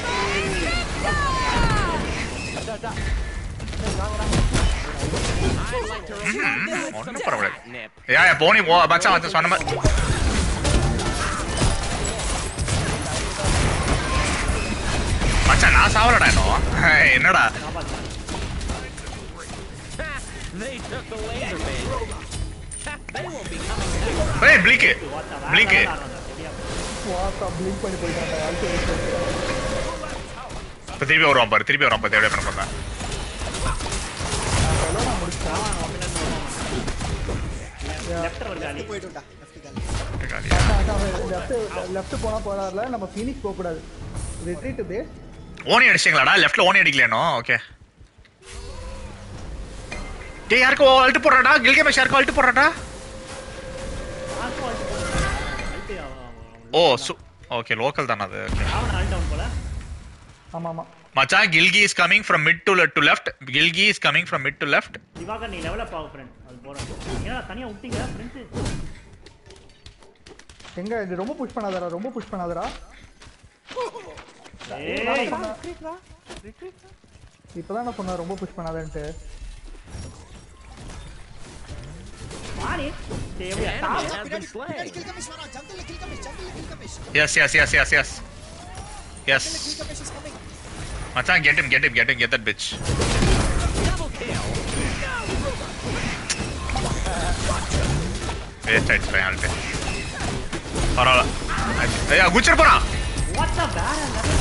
ஒண்ணும் பரவாயில்ல ஏன் ஏன் போனி போ மச்சான் வந்து சொன்ன மாதிரி மச்சான் நான் சாவலடா இன்னும் என்னடா They took the laser beam. They won't be coming back. ஏய் பிளிக்கு பிளிக்கு வாட்டா பிளிங்க் பண்ணி போயிட்டாங்க அடுத்து இப்ப திருப்பி வருவான் பாரு திருப்பி வருவான் பாரு தேவையா பண்ண பார்த்தா லெஃப்ட் வருது அலி போயிடும்டா லெஃப்ட் கால் லெஃப்ட் லெஃப்ட் போனா போறாருல நம்ம ஃபீனிக்ஸ் போக கூடாது ரிட்ரீட் பேஸ் ஓனி அடிச்சிங்களாடா லெஃப்ட்ல ஓனி அடிக்கலையானோ ஓகே டேய் யாருக்கும் அல்ட்டு போடுறாடா கில்கேமேஷ் யாருக்கும் அல்ட்டு போடுறாடா ஓ சு ஓகே லோக்கல் தானே அது ஓகே அவன் ஆல் டவுன் போல ஆமா ஆமா மச்சான் Kilki is coming from mid to to left Kilki is coming from mid to left Diwakar நீ லெவலப் ஆகு ஃப்ரெண்ட் அது போறேன் ஏன்னா தனியா விட்டீங்க ஃப்ரெண்ட்ஸ் எங்க இது ரொம்ப புஷ் பண்ணாதடா ரொம்ப புஷ் பண்ணாதடா ஏய் இப்பதான் நான் சொன்னேன் ரொம்ப புஷ் பண்ணாதன்ட்டு மாறி தேவையா Enemy has been slain. Gilgamesh வரா ஜங்கிள்ல கில் கமிஷ் ஜங்கிள்ல Gilgamesh yes yes yes yes yes yes Gilgamesh is coming மச்சான் get him get him get him get that bitch Double kill. Waste ஆயிடுச்சு பையன் ஆல்ட்டு பரவாயில்ல ஐயா குச்சர் போறான் வாட் த வேற லெவல்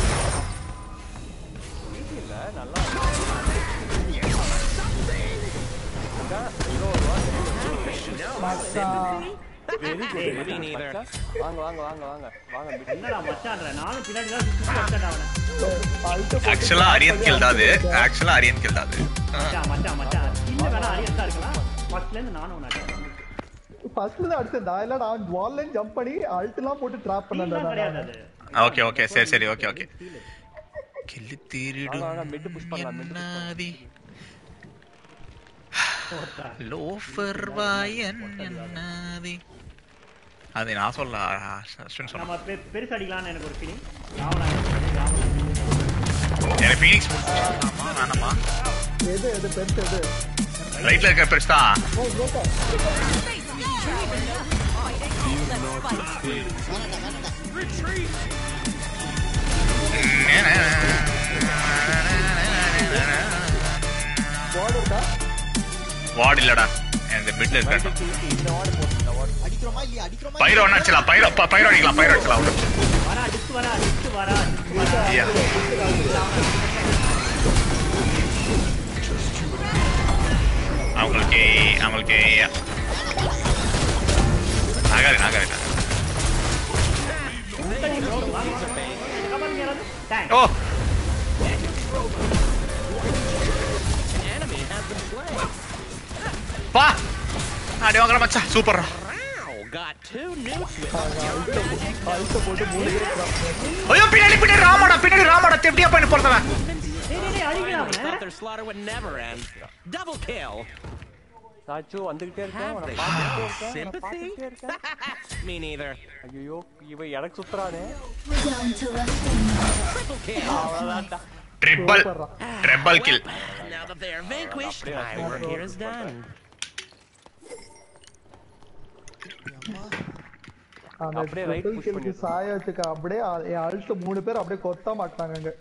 இல்ல நல்லா வெரி Me neither. வாங்க வாங்க வாங்க வாங்க வாங்க bit. என்னடா மச்சான்ற நானும் பின்னாடி தான் சுத்தி சுத்தி வச்சேன்டா அவனை ஆக்சுவலா அரியன் கில் தான் அது ஆக்சுவலா அரியன் கில் தான் அது மச்சான் மச்சான் மச்சான் இல்ல வேணா அரியஸ்டா இருக்கலாம் ஃபர்ஸ்ட்ல இருந்து நானும் உன்னை அடிச்சேன் ஃபர்ஸ்ட்ல தான் அடிச்சேன்டா இல்லடா அவன் வால்ல ஜம்ப் பண்ணி அல்ட்லாம் போட்டு ட்ராப் இதெல்லாம் கிடையாது பண்ணான்டா அது ஓகே ஓகே சரி சரி ஓகே ஓகே கில்லி வாங்க வாங்க மிட் புஷ் திருடும் பண்ணலாம் மிட் என்னாதி லோஃபர் வாயன் என்னாதி அது நான் சொல்ல அஸ்வின் சொன்ன நம்ம பெ- பெருசு அடிக்கலாம்னு எனக்கு ஒரு ஃபீலிங் ராவணா ராவணா எனக்கு ஃபீனிக்ஸ் ஆமா வேணாமா எது எது பெருசு எது ரைட்ல இருக்க பெருசு தான் வார்டு இருக்கா வார்டு இல்லடா எனக்கு மிட்ல இருக்க அடிக்கிறோமா இல்லையா அடிக்கிறோமா பைரோ ஒன்று அடிச்சலாம் பைரோ ப- பைரோ அடிக்கலாம் பைரோ அடிக்கலாம் விடு. வரா டிஸ்க் வரா டிஸ்க் வரா டிஸ்க் வரா ஐயா. அவங்களுக்கு அவங்களுக்கு ஆகாது ஆகாது கபன் யாராவது thanks oh Enemy has been slain. பா அடி வாங்கல மச்சான் சூப்பர்ரா Wow, got two nukes with அழுத்த போட்டு மூணு பேர் trap பண்ணி. ஐயோ பின்னாடி பின்னாடி ராமாடா பின்னாடி ராமாடா தெப்டியா பண்ணி போறதவன் டேய் டேய், டேய் அடிக்கலாம் அவனை thought their slaughter would never end. Double kill. சாச்சு வந்துகிட்டே இருக்கேன் Have உன்னை they பார்த்துக்கிட்டே no இருக்கேன் உன்னை sympathy? பார்த்துக்கிட்டே இருக்கேன் Me neither. ஐயோ இவன் எனக்கு சுத்துறானே We're down to less than Triple kill. அவ்வளவுதான்டா triple triple kill Now that they are vanquished, my work here is done. அந்த அப்படியே right triple push kill க்கு பண்ணிடு. சாய வச்சுக்க அப்படியே அ- என் அழுத்த மூணு பேர் அப்படியே கொத்த மாட்டாங்க அங்க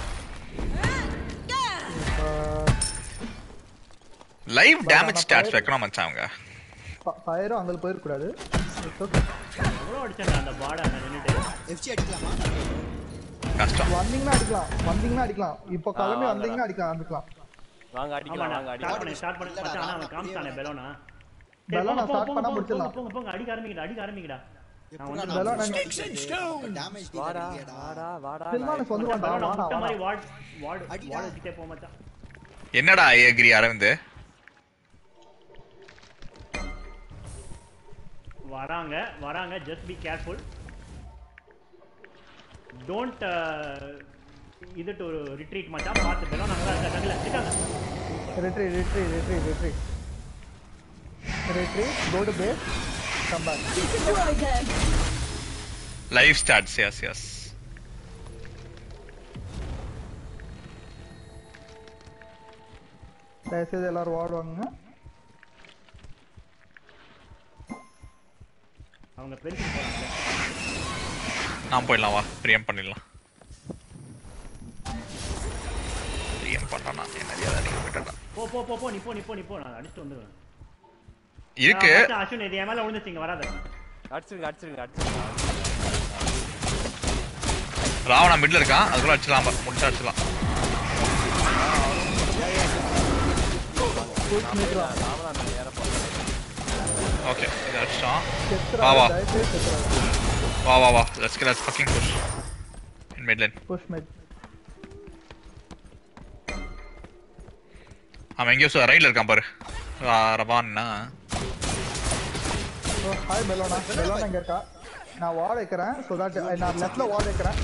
லைவ் டேமேஜ் ஸ்டாட்ஸ் வைக்கணும் மச்சான் அவங்க ஃபயரும் அங்க போயிடக்கூடாது It's okay. எவ்வளோ அடிச்சேன் அந்த பாடை அங்கே நின்றுட்டு எஃப்ஜி அடிக்கலாமா கஷ்டம் வந்தீங்கன்னா அடிக்கலாம் வந்தீங்கன்னா அடிக்கலாம் இப்போ கிளம்பி வாங்கடா. வந்தீங்கன்னா அடிக்கலாம் அடிக்கலாம் வாங்க அடிக்கலாம் வாங்க ஸ்டார்ட் அடிக்கலாம் பண்ணி ஸ்டார்ட் பண்ணி இல்லடா, மச்சான் நான் அவன் காமிச்சானே பெலோனா பெலோனா start பண்ணா போங்க முடிச்சிடலாம். போங்க போங்க அடிக்க ஆரம்பிக்கடா அடிக்க ஆரம்பிக்கடா நான் எப்படா வந்து பெலோனா நான் நீ- டேமேஜ் வாடா டீலர் வாடா வாடா சில்வானுக்கு வந்துருவான்டா பெலோனா வாடா முட்டை வாடா மாதிரி வார்டு வார்டு அடிடா. வார்டு வச்சுட்டே போ மச்சான் என்னடா ஏகிரி அரவிந்த் வராங்க வராங்க ஜஸ்ட் பி கேர்ஃபுல் டோன்ட் இது டு ரிட்ரீட் மச்சான் பார்த்து பெலோனா அங்கே இருக்க ஜங்கில் இருக்காங்க retreat retreat retreat retreat retreat go to base come back Destroy them. Live stats yes yes தயவுசெய்து எல்லாரும் வாடுவாங்க அவங்க பெருசு போறாங்க நான் போயிடலாம் வா பிரியம் பண்ணிடலாம் பிரியம் பண்ணா என்னது அதை விட்டுடலாம் போ போ போ போ நீ போ நீ போ நீ போ நான் அடிச்சுட்டு வந்துடுவேன் இருக்கு ஆ, மச்சான், அஸ்வின் இது என் மேல விழுந்துச்சு இங்க வராத அடிச்சிருங்க அடிச்சிருங்க அடிச்சிருங்க ராவணா மிட்ல இருக்கான் அதுக்குள்ள அடிச்சலாம் முடிச்சா அடிச்சலாம் ஓகே இது அடிச்சிட்டோம் வா வா தயவுசெய்து செத்துறாரு வா வா வா let's get let's fucking push in mid lane push mid அவன் எங்கேயோ ரைட்ல இருக்கான் பாரு ரா- ரவான்னா so hi பெலோனா பெலோனா இங்க இருக்கா நான் வால் வைக்கிறேன் so that நான் லெஃப்ட்ல வால் வைக்கிறேன்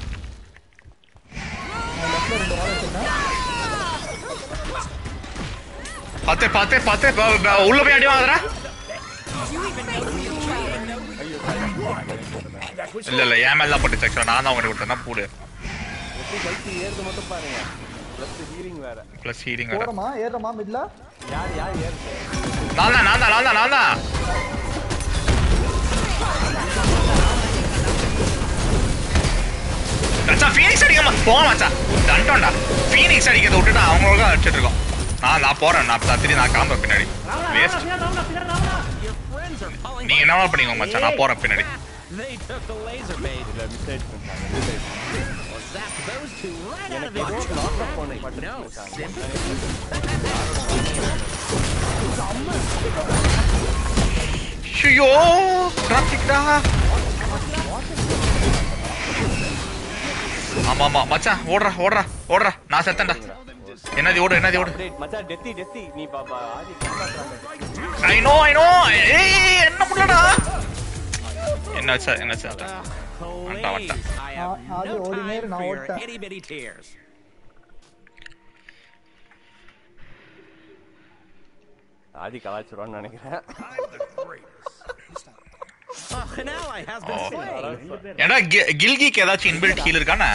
நான் லெஃப்ட்ல ரெண்டு வால் வச்சிருக்கேன் பாத்து பாத்து பாத்து ப- ப- உள்ள போய் அடி வாங்குறா இல்ல இல்ல என் மேல தான் போட்டு செக் நான் தான் உங்ககிட்ட கொடுத்தேன் பூடு எப்படி கழிச்சு ஏறுது மட்டும் பாருங்க ப்ளஸ் ஹீலிங் வேற ப்ளஸ் ஹீலிங் வேற போறோமா ஏறுறோமா மிட்ல யார் யார் ஏறுது நான் தான் நான் தான் நான் தான் நான் தான் மச்சான் ஃபீனிக்ஸ் அடிக்கமா போக மச்சான் தண்டோண்டா ஃபீனிக்ஸ் அடிக்கிறத விட்டுட்டு அவங்களுக்கு அடிச்சிட்டு இருக்கோம் நான் நான் போறேன் நான் திரும்பி நான் கிளம்ப பின்னாடி வேஸ்ட் ராவணா பின்னாடி Ravana Your friends are calling நீங்க என்ன பண்ணீங்க மச்சான் நான் போறேன் பின்னாடி They took the laser bait. இல்ல மிஸ்டேக் பண்ணிட்டாங்க Well, zap those two right out of எனக்கு the ஏதோ லாக் பண்ணி No, பட்டு ஐயோ டிராபிக்டா ஆமா ஆமா மச்சான் ஓடுறா ஓடுறா ஓடுறா நான் செத்தேன்டா என்னது ஓடு என்னது ஓடு அப்டேட் மச்சான் டெத்தி டெத்தி நீ பாப்பா ஆதி காப்பாத்துறாங்க ஐ நோ ஐ நோ ஏய் என்ன பண்ணடா என்னாச்சா என்னாச்சா please. I have ah- Aadhi no ஓடினே இரு, time நான் for your ஓடிட்டேன். itty bitty tears. ஆதி கலாச்சிருவான்னு நினைக்கிறேன் Oh, an ally has been slain. ஏடா கில்கிக்கு ஏதாச்சும் இன்பில்ட் ஹீல் இருக்கானே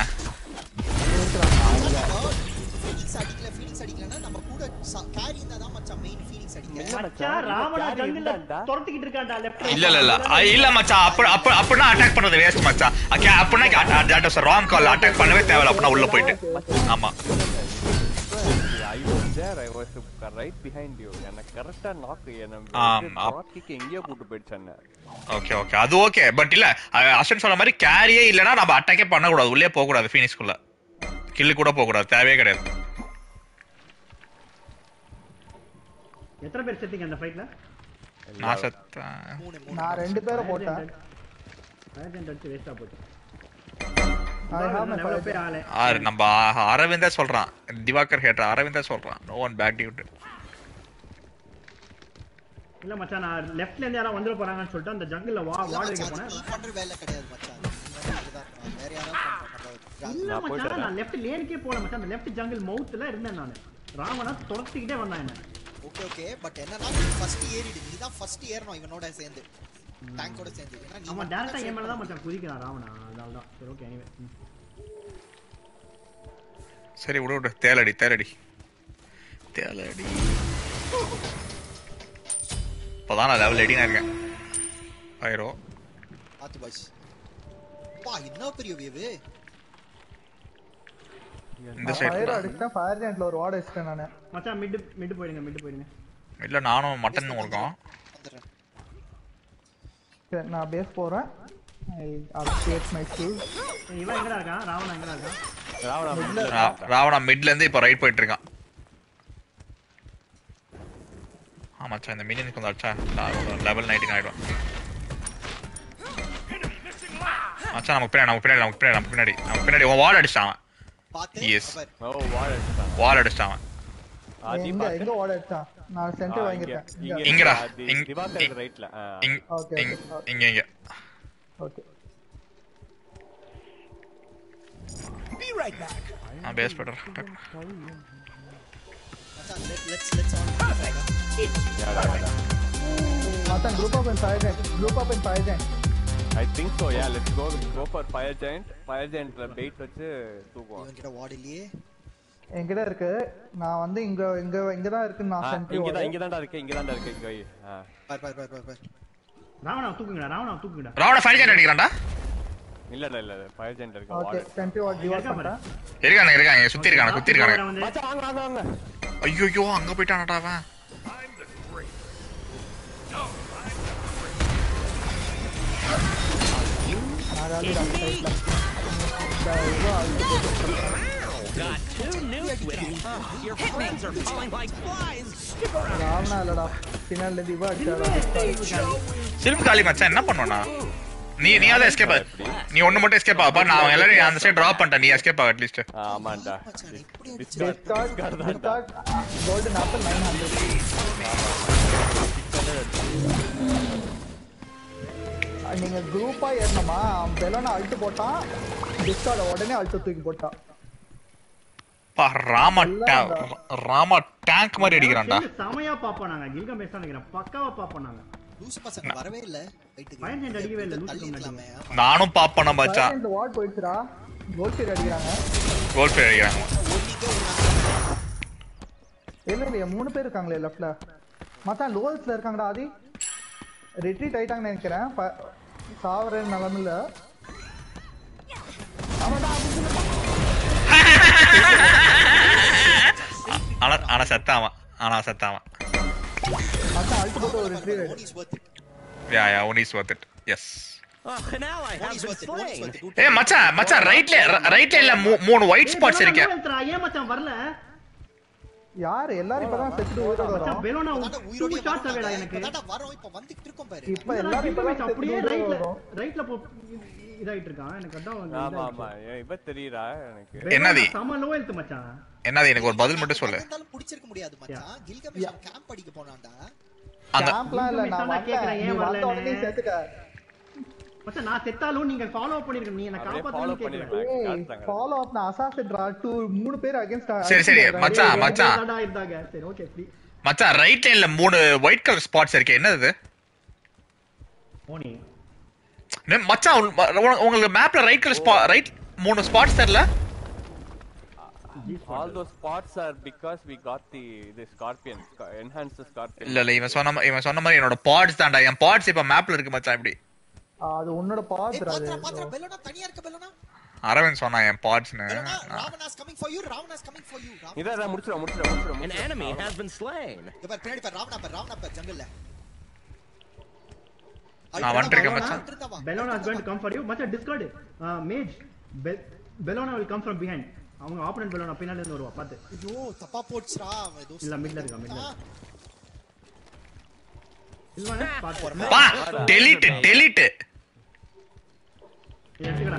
ஃபீனிக்ஸ் அடிக்கல ஃபீனிக்ஸ் அடிக்கலன்னா நம்ம கூட கேரி இருந்தா தான் மச்சான் மெயின் ஃபீனிக்ஸ் அடிக்க மச்சான் ராவணா யாரு ஜங்கில இருந்தான்டா? துரத்திக்கிட்டு இருக்கான்டா லெஃப்ட் இல்ல இல்ல இல்ல அ, இல்ல மச்சான் அப்ப அப்ப அப்படின்னா அட்டாக் பண்றது வேஸ்ட் மச்சான் ஓகே அப்படின்னா that was wrong call attack பண்ணவே தேவையில்ல அப்படின்னா உள்ள போயிட்டு ஆமா I was there I was right behind you எனக்கு கரெக்டா நாக் என்ன ஆமா. கிக் எங்கேயோ கூட்டு போயிடுச்சு என்ன ஓகே ஓகே அது ஓகே பட் இல்ல அ- அஸ்வின் சொன்ன மாதிரி கேரியே இல்லனா நம்ம அட்டாக்கே பண்ண கூடாது உள்ளே போக கூடாது ஃபீனிக்ஸ்குள்ள கில்லு கூட போக கூடாது தேவையே கிடையாது எத்தனை பேர் செத்தீங்க அந்த ஃபைட்ல நான் செத்தேன் மூணு மூணு நான் ரெண்டு பேரை போட்டேன் அர்ஜென்ட் அடிச்சு வேஸ்டா போச்சு I have my எவ்வளவு fight. பேர் ஆளு ஆறு நம்ம அ- அரவிந்தே சொல்றான் திவாகர் ஹேட்டர் அரவிந்தே சொல்றான் நோ ஒன் பேக் டியூட் இல்ல மச்சான் நான் லெஃப்ட்ல இருந்து யாராவது வந்துட போறாங்கன்னு சொல்லிட்டு அந்த ஜங்கிள்ல வா இல்ல வார்டு வைக்க மச்சான், போனேன் நீ பண்ற வேலை கிடையாது மச்சான் நீ வந்து இப்படிதான் இருக்கணும். வேற யாராவது பண்ற இல்ல நான் போயிட்டு மச்சான் வரேன். நான் லெஃப்ட் லேனுக்கே போல மச்சான் அந்த லெஃப்ட் ஜங்கிள் மவுத்ல இருந்தேன் நான் ராவணா துரத்திக்கிட்டே வந்தான் என்ன ஓகே ஓகே பட் என்னன்னா நீ ஃபர்ஸ்ட் ஏறிடு நீ தான் ஃபர்ஸ்ட் ஏறணும் இவனோட சேர்ந்து டேங்கோட சேர்ந்து ஏன்னா நீ அவன் மட்டும் டேரக்டா தான் என் மேல தான் save மச்சான் குதிக்கிறான் ராவணா அதனால தான் சரி ஓகே எனிவே சரி விடு விடு தேலடி தேலடி தேலடி இப்போதான் நான் லெவல் எயிட்டீனா இருக்கேன் பைரோ பாத்து பாய்ஸ் பா என்ன பெரிய வேவு இந்த ஃபயர் சைடு அடிச்சிட்டேன் ஃபயர் ஜெயிண்ட்ல ஒரு வார்டு அடிச்சிட்டேன் நானு மச்சான் மிட் மிட் போயிடுங்க மிட் போயிடுங்க இல்ல நானும் மட்டன் இருக்கோம் வந்துடுறேன் சரி, நான் பேஸ் போறேன் அப்டேட் மை ஸ்கில் ஏய், இவன் எங்கடா இருக்கான் ராவணா எங்கடா இருக்கான் ராவணா ரா- ராவணா மிட்ல இருந்து இப்ப ரைட் போயிட்டு இருக்கான் ஆ மச்சான் இந்த மினியனுக்கு வந்து அடிச்சா லெவல் நைட்டுக்கு ஆயிடும் மச்சான் நமக்கு பின்னாடி நமக்கு பின்னாடி நமக்கு பின்னாடி நமக்கு பின்னாடி நமக்கு பின்னாடி உன் வால் அடிச்சிட்டான் அவன் பாத்து Yes. பாரு. ஓ வால் அடிச்சான் வால் அடிச்சிட்டான் அவன் ஆதி எங்க பாத்து எங்க வார்டு அடிச்சான் நான் சென்டர் இங்க வாங்கிருக்கேன் இங்க. இங்க இங்கடா. ஆதி, இங்க- திவாகருக்கு ரைட்ல இங்க Okay, இங்க okay. இங்க இங்க ஓகே நான் பேஸ் போடுறேன் மச்சான் let- let's let's all மச்சான் group of in fire giant group of in fire giant I think so yeah let's go go for fire giant fire ஜெயண்ட்ல பெயிட் வச்சு தூக்குவோம் இவன் கிட்ட வார்டு இல்லையே என்கிட்ட இருக்கு நான் வந்து இங்க இங்க இங்க தான் இருக்குன்னு நான் ஆ, சென்டர் இங்க தான் இங்க தான்டா இருக்கு இங்க தான்டா இருக்கு இங்க வை. ஆ. பாரு பாரு பாரு பாரு பாரு ராவணா தூக்குங்கடா ராவணா தூக்குங்கடா ராவண ஃபைல் ஜெட் அடிக்கிறான்டா இல்ல இல்ல இல்ல ஃபயர் ஜெயண்ட் இருக்கு ஓகே வால் சென்டர் வார்டு டிவால் பண்றேன் இருக்கானுங்க இருக்காங்க சுத்தி இருக்கானுங்க குத்தி இருக்கானுங்க வந்து மச்சான் வாங்க வாங்க வாங்க ஐயோ ஐயோ அங்க போயிட்டானடா அவன் நான் காலி அந்த சைடுல இந்த இது அழுத்து போட்டு Got two new with Huh, Your friends are falling like flies. Stick around. Ravana இல்லடா பின்னால இருந்து இவ அடிச்சாடா சில்ம் காலி மச்சான் என்ன பண்ணுவனா நீ நீயாவது எஸ்கேப் நீ ஒண்ணு மட்டும் எஸ்கேப் ஆகப்பா நான் எல்லாரும் அந்த சைடு டிராப் பண்ணிட்டேன் நீ எஸ்கேப் ஆக அட்லீஸ்ட் ஆ, ஆமாண்டா மச்சான் இப்படி Discard, டிஸ்கார்ட் discard தான்டா. டிஸ்கார்ட் கோல்டன் ஆப்பிள் 900 நீங்க குரூப்பா ஏறணுமா அவன் பெலோனா அழுத்து போட்டான் டிஸ்கார்ட உடனே அழுத்து தூக்கி போட்டான் பா ராமா டா- ராமா டேங்க் மாதிரி அடிக்கிறான்டா செல்லு செமையா பாப்போம் நாங்க கில்கம் பேச நினைக்கிறேன் பக்காவா பாப்போம் நாங்க லூசு பசங்க வரவே இல்ல ரைட்டுக்கு Fire Giant அடிக்கவே இல்ல, லூசு தள்ளி கம்பெனி. இருக்கலாமே நானும் பாப்பேன் மச்சான் இந்த வார்ட் போயிடுச்சுடா கோல் சீர் அடிக்கிறாங்க கோல் ஃபேர் அடிக்கிறாங்க ஒன்னிக்கே ஒரு இல்ல இல்லையா மூணு பேர் இருக்காங்களே லெஃப்ட்ல மச்சான் லோவல்ஸ்ல இருக்காங்கடா ஆதி ரிட்ரீட் ஆயிட்டாங்கன்னு நினைக்கிறேன் ப- சாவர நிலமில்ல ஆனா ஆனா செத்தாவன் ஆனா செத்தாவன் மச்சான் அழுத்து போட்டு ஒரு retreat One is worth it. Yeah yeah one is worth it yes Oh, now I One have is been worth it. One is slain. worth it. ஏ மச்சான் மச்சான் ரைட்ல ரைட்ல இல்ல மூ- மூணு ஒயிட் ஸ்பாட்ஸ் இருக்கு ஏன் மச்சான் வரல யாரு எல்லாரும் இப்பதான் செத்துட்டு உயிரோட மச்சான் வரோம் பெலோனா இப்பதான்டா டூ உயிரோடயே ஷாட்ஸ் வரோம் அவேடா நாங்க. எனக்கு இப்பதான்டா வரோம், இப்ப வந்துகிட்டு இருக்கோம் பாரு. இப்ப எல்லாரும் இப்பதான் செத்துட்டு அப்படியே உயிரோட ரைட்ல வரோம் ரைட்ல போ இதாயிட்டு இருக்கான் எனக்கு அதான் வந்து ஆமா இதாயிடுச்சு. ஆமா ஏன் இவ தெரியுறா எனக்கு பெலோனா என்னது? செம லோ ஹெல்த் மச்சான் என்னது எனக்கு ஒரு பதில் மட்டும் சொல்லு இருந்தாலும் பிடிச்சிருக்க முடியாது மச்சான். கில்கமேஷ் அவன் camp அடிக்க போனான்டா. அங்க கேம்ப்லாம் இல்ல நான் நான் கேக்குறேன், வந்தேன் நீ ஏன் வந்த வரலன்னு? உடனே செத்துட்ட மச்சான் நான் செத்தாலும் நீங்க ஃபாலோ பண்ணிருக்கீங்க நீ என்ன அப்படியே ஃபாலோ காப்பாத்தணும்னு கேக்குறேன் பண்ணிருப்பேன் ஏய் காட்டுறாங்க ஃபாலோ அப் நான் அசாசிட்ரா டூ மூணு பேர் அகைன்ஸ்ட் சரி, சரி, மச்சான், மச்சான். தான்டா இருந்தாங்க சரி ஓகே ஃப்ரீ மச்சான் ரைட் லைன்ல மூணு ஒயிட் கலர் ஸ்பாட்ஸ் இருக்கு என்னது இது? போனி நே- மச்சான் உன்- உ- உங்களுக்கு மேப்ல ரைட் கலர் ஸ்பா ரைட் மூணு ஸ்பாட்ஸ் தெரியல all those spots are because we got the the scorpion sc- enhanced scorpion இல்ல இல்ல இவன் சொன்ன மா- இவன் சொன்ன மாதிரி என்னோட பாட்ஸ் தான்டா என் பாட்ஸ் இப்ப மேப்ல இருக்கு மச்சான் இப்படி அது உன்னோட ஏய், பாத்துறா அது பாத்துடா, பாத்துடா, பெலோனா தனியா இருக்க பெலோனா. அரவிந்த் சொன்னான் என் பாட்ஸ்னு பெலோனா, ராவணா's coming for you, ராவணா's coming for you. Ravana- இதான் முடிச்சிடும் முடிச்சிடும் முடிச்சிடும் An enemy has been slain. இங்க பாரு, பின்னாடி பாரு, ராவணா பாரு, ராவணா பாரு, jungle ல. நான் வந்துருக்கேன் பெலோனா, மச்சான். வந்துருக்கா வா. Bellona is going to come for you மச்சான் discard mage Bellona will come from behind அவங்க ஆப்போனன்ட் பெலோனா பின்னாடி இருந்து வருவா பாத்து ஐயோ, தப்பா போச்சுடா. அவன் ஏதோ இல்ல மிட்ல இருக்கா மிட்ல ஆ, இல்ல பாத்து பா டெலீட் டெலீட் எடுத்துக்கடா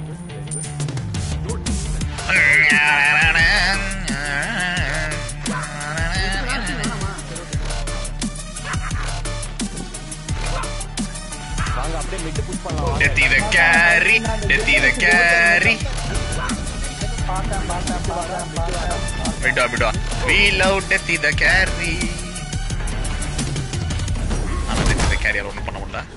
வாங்க அப்படியே மிட்டு புஷ் பண்ணலாம் Death the carry, death the carry. பார்த்தேன் பார்த்தேன் பார்த்தேன் பார்த்தேன் விடா விடா we love death the carry ஆனா death the carry ஒண்ணும் பண்ண முடியல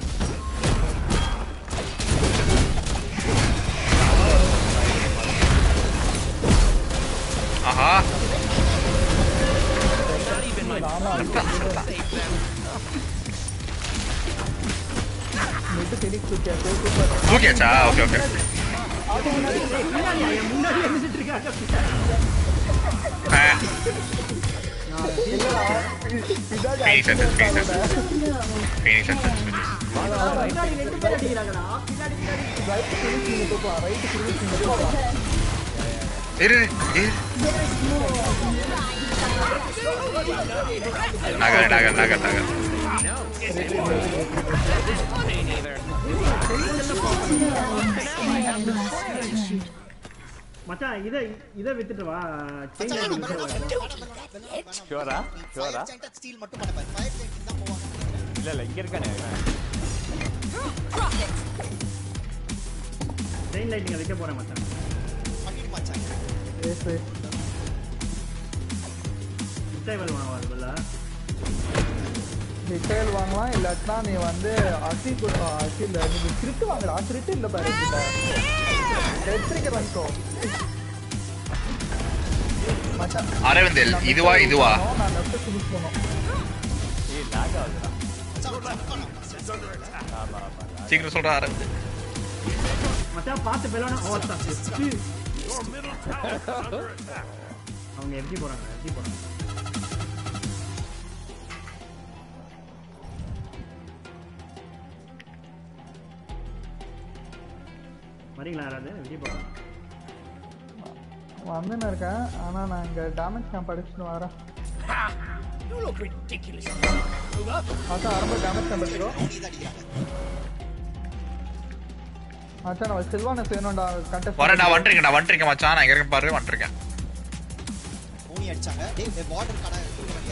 ஆஹா Not even my செத்தான், செத்தான். மிட் ஃபெனிக்ஸ் தூக்கியாச்சு சூப்பர் தூக்கியாச்சா ஓகே ஓகே பின்னாடியா, என் முன்னாடி இருந்துட்டு இருக்காங்க Phoenix Suns, Phoenix Suns. Phoenix Suns, Phoenix Suns. பின்னாடி ரெண்டு பேர் அடிக்கிறாங்கடா பின்னாடி பின்னாடி ரைட் ஃபெனிக்ஸ் நீங்க தூக்கலாம் ரைட் ஃபெனிக்ஸ் நீங்க தூக்கலாம் இரு இரு நகர் நகர் நகர் நகர் மச்சான் இதை இதை வித்துட்டு வா செயின் மச்சான், லைட் வேணாம், வித்துட்டு வா. வேணாம், வேணாம், வேணாம், வேணாம். ஷுவரா ஷுவரா Fire Giant steal மட்டும் பண்ண பாரு. Fire Giant தான் போவாங்க. இல்ல இல்ல இங்க இருக்கானே செயின் லைட் நீங்க வைக்க போறேன் மச்சான் பண்ணிடு மச்சான். ரேஸ் ரேஸ் முட்டைவல் வாங்குவாருல்ல மிசைல் வாங்கலாம் இல்லாட்டினா நீ வந்து அசி அசில் நீங்க ஸ்கிரிப்ட் வாங்கடா ஸ்கிரிப்ட் இல்ல பாரு கிட்ட ரெட்ரிக்கு வாங்கிக்கோ மச்சான் அரவிந்த் இதுவா இதுவா நான் லெஃப்ட் ஃபினிஷ் பண்ணோம் ஏய் லாக் ஆகுதுடா மச்சான், jump பண்ணலாம். ஆமா ஆமா சீக்கிரம் சொல்றா அரவிந்த் மச்சான் பார்த்து பெலோனா ஓ தா Your middle tower is under attack. அவங்க எப்படி போறாங்க எப்படி போறாங்க வரீங்களா யாராவது எப்படி போறாங்க வந்துன்னு இருக்கேன் ஆனா நான் இங்க டேமேஜ் கேம்ப் அடிச்சுட்டு வரேன் You look ridiculous. அதான் ஆரம்ப டேமேஜ் கேம்ப் அடிச்சிடும் நீ தான் அடிக்கிறாங்க. அதான் நான் செல்வானஸ் வேணும்டா கண்டெஸ்ட் வரேன் நான் வந்துருக்கேன் நான் வந்துருக்கேன் மச்சான் நான் இங்க இருக்கேன் பாரு வந்துருக்கேன் மூணி அடிச்சாங்க. டேய், டேய், border கடை தூக்குறாங்க.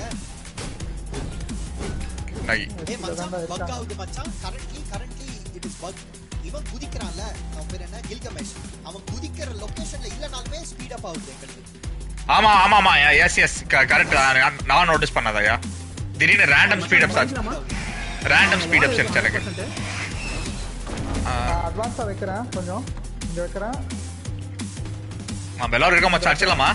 நை டேய், மச்சான், bug ஆகுது மச்சான். Currently, currently it is bug. இவன் குதிக்கிறான்ல அவன் பேர் என்ன கில்கமேஷ் அவன் குதிக்கிற லொகேஷன்ல இல்லனாலுமே ஸ்பீட் அப் ஆகுது எங்களுக்கு ஆமா ஆமா ஆமா எஸ் எஸ் கரெக்ட் நான் நோட்டீஸ் பண்ணதாயா திடீர்னு ரேண்டம் ஸ்பீட் அப்ஸ் ஆச்சு ரேண்டம் ஸ்பீட் அப்ஸ் இருந்துச்சு எனக்கு அட்வான்ஸா வைக்கிறேன் கொஞ்சம் இங்க வைக்கிறேன் நம்ம எல்லாரும் இருக்கோம் மச்சான் அடிச்சிடலாமா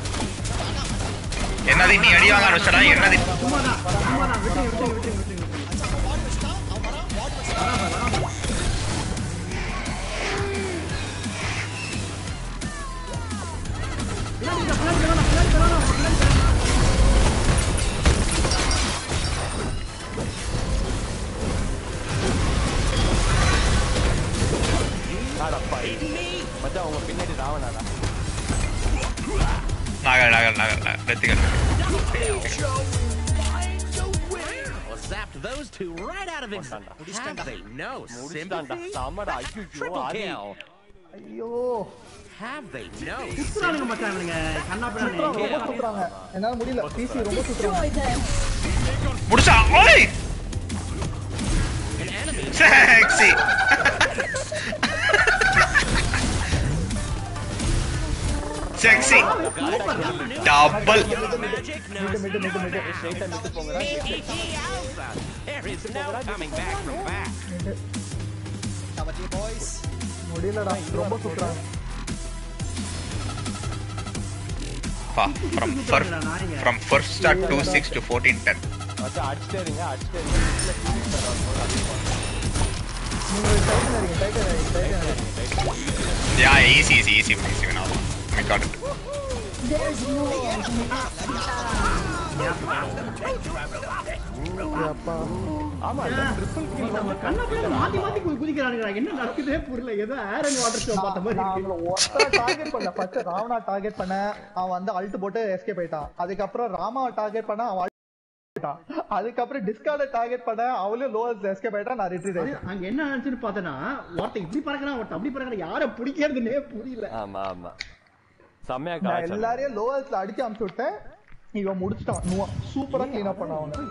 என்னது நீ அடி வாங்க ஆரம்பிச்சடா என்னது சும்மாதான் சும்மாதான் விட்டு விட்டு விட்டு விட்டு விட்டு மச்சான் அவன் வார்டு வச்சிட்டான் அவன் வரான் வார்டு வச்சிட்டான் பின்னாடி இருக்க, பின்னாடி பெலோனா பின்னாடி பெலோனா பின்னாடி பெலோனா ஆடப்பா மச்சான் உங்க பின்னாடி ராவணாடா நகர் நகர் நகர் நகர் வெத்திகர் Well, zapped those two right out of existence. முடிச்சிட்டான்டா. Have they no முடிச்சிட்டான்டா sympathy? சாமடா ஐயோ Triple ஆதி kill. ஐயோ Have they no சுத்துறானுங்க மச்சான் இவனுங்க கண்ணா சுத்துறாங்க, ரொம்ப பின்னாடி சுத்துறாங்க என்னால முடியல பிசி ரொம்ப சுத்துறாங்க முடிச்சா ஓய் an enemy? Sexy sexy double Magic no mid mid mid mid ஸ்ட்ரைட்டா நிட்டு போங்கடா Yowza. There is no coming back from that. Mid kabaddi boys முடியலடா ரொம்ப சுத்துறாங்க from fir- from first start 2 6 to 14 10 மச்சான் அடிச்சிட்டே இருங்க அடிச்சிட்டே இருங்க நீங்க டைட்டன் அடிங்க டைட்டன் அடிங்க டைட்டன் அடிங்க yeah easy easy easy easy now we got it அப்பா ஆமா ட்ரிபிள் கில் வந்து கண்ணா பின்னாடி மாத்தி மாத்தி குதி- குதிக்கிறானுங்க என்ன நடக்குதே புரியல ஏதோ ஏர் அண்ட் வாட்டர் ஷோ பார்த்த மாதிரி நான் இருக்கு. அவங்கள ஒருத்தர டார்கெட் பண்ணல ஃபர்ஸ்ட் ராவணா டார்கெட் பண்ண அவன் வந்து அல்ட் போட்டு எஸ்கேப் ஆயிட்டான் அதுக்கப்புறம் ராமாவை டார்கெட் பண்ண அவன் ult போயிட்டான் அதுக்கப்புறம் டிஸ்கார்ட டார்கெட் பண்ண அவளும் லோவஸ்ட் எஸ்கேப் ஆயிட்டா நான் ரிட்ரீட் அது ஆயிட்டேன் அங்க என்ன நினைச்சுன்னு பார்த்தனா ஒருத்தன் இப்படி பறக்கிறான் ஒருத்தன் அப்படி பறக்கிறான் யார பிடிக்கிறதுனே புரியல ஆமா ஆமா செம்மையா நான் காய்ச்சல் எல்லாரையும் லோவஸ்ட்ல அடிச்சு அமுச்சு விட்டேன் இவன் முடிச்சிட்டான் நுவா சூப்பரா க்ளீன் அப் பண்ண அவன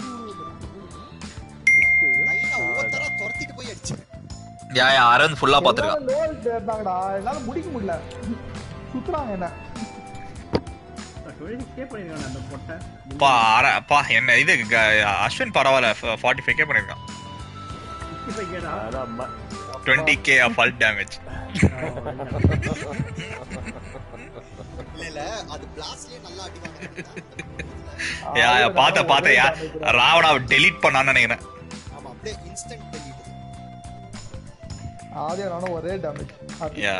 லைனா ஒவ்வொருத்தரா துரத்திட்டு போய் அடிச்சேன் யா யா அரவிந்த் ஃபுல்லா பாத்துருக்கான் லோவஸ்ட் இருந்தாங்கடா என்னால முடிக்க முடியல சுத்துறாங்க என்ன ஸ்டே பண்ணிருக்காங்க அந்த பொட்டை பா அர பா என்ன இது க- அஸ்வின் பரவாயில்ல ஃபார்ட்டி ஃபைவ் கே பண்ணிருக்கான் இப்ப கேடா அதான் ம- twenty K of all damage இல்ல இல்ல அது பிளாஸ்ட்லயே நல்லா அடி வாங்க யா யா பார்த்த பார்த்த யா ராவணா டெலீட் பண்ணான்னு நினைக்கிறேன் ஆமா அப்படியே இன்ஸ்டன்ட் டெலீட் ஆதியா நானும் ஒரே டேமேஜ் யா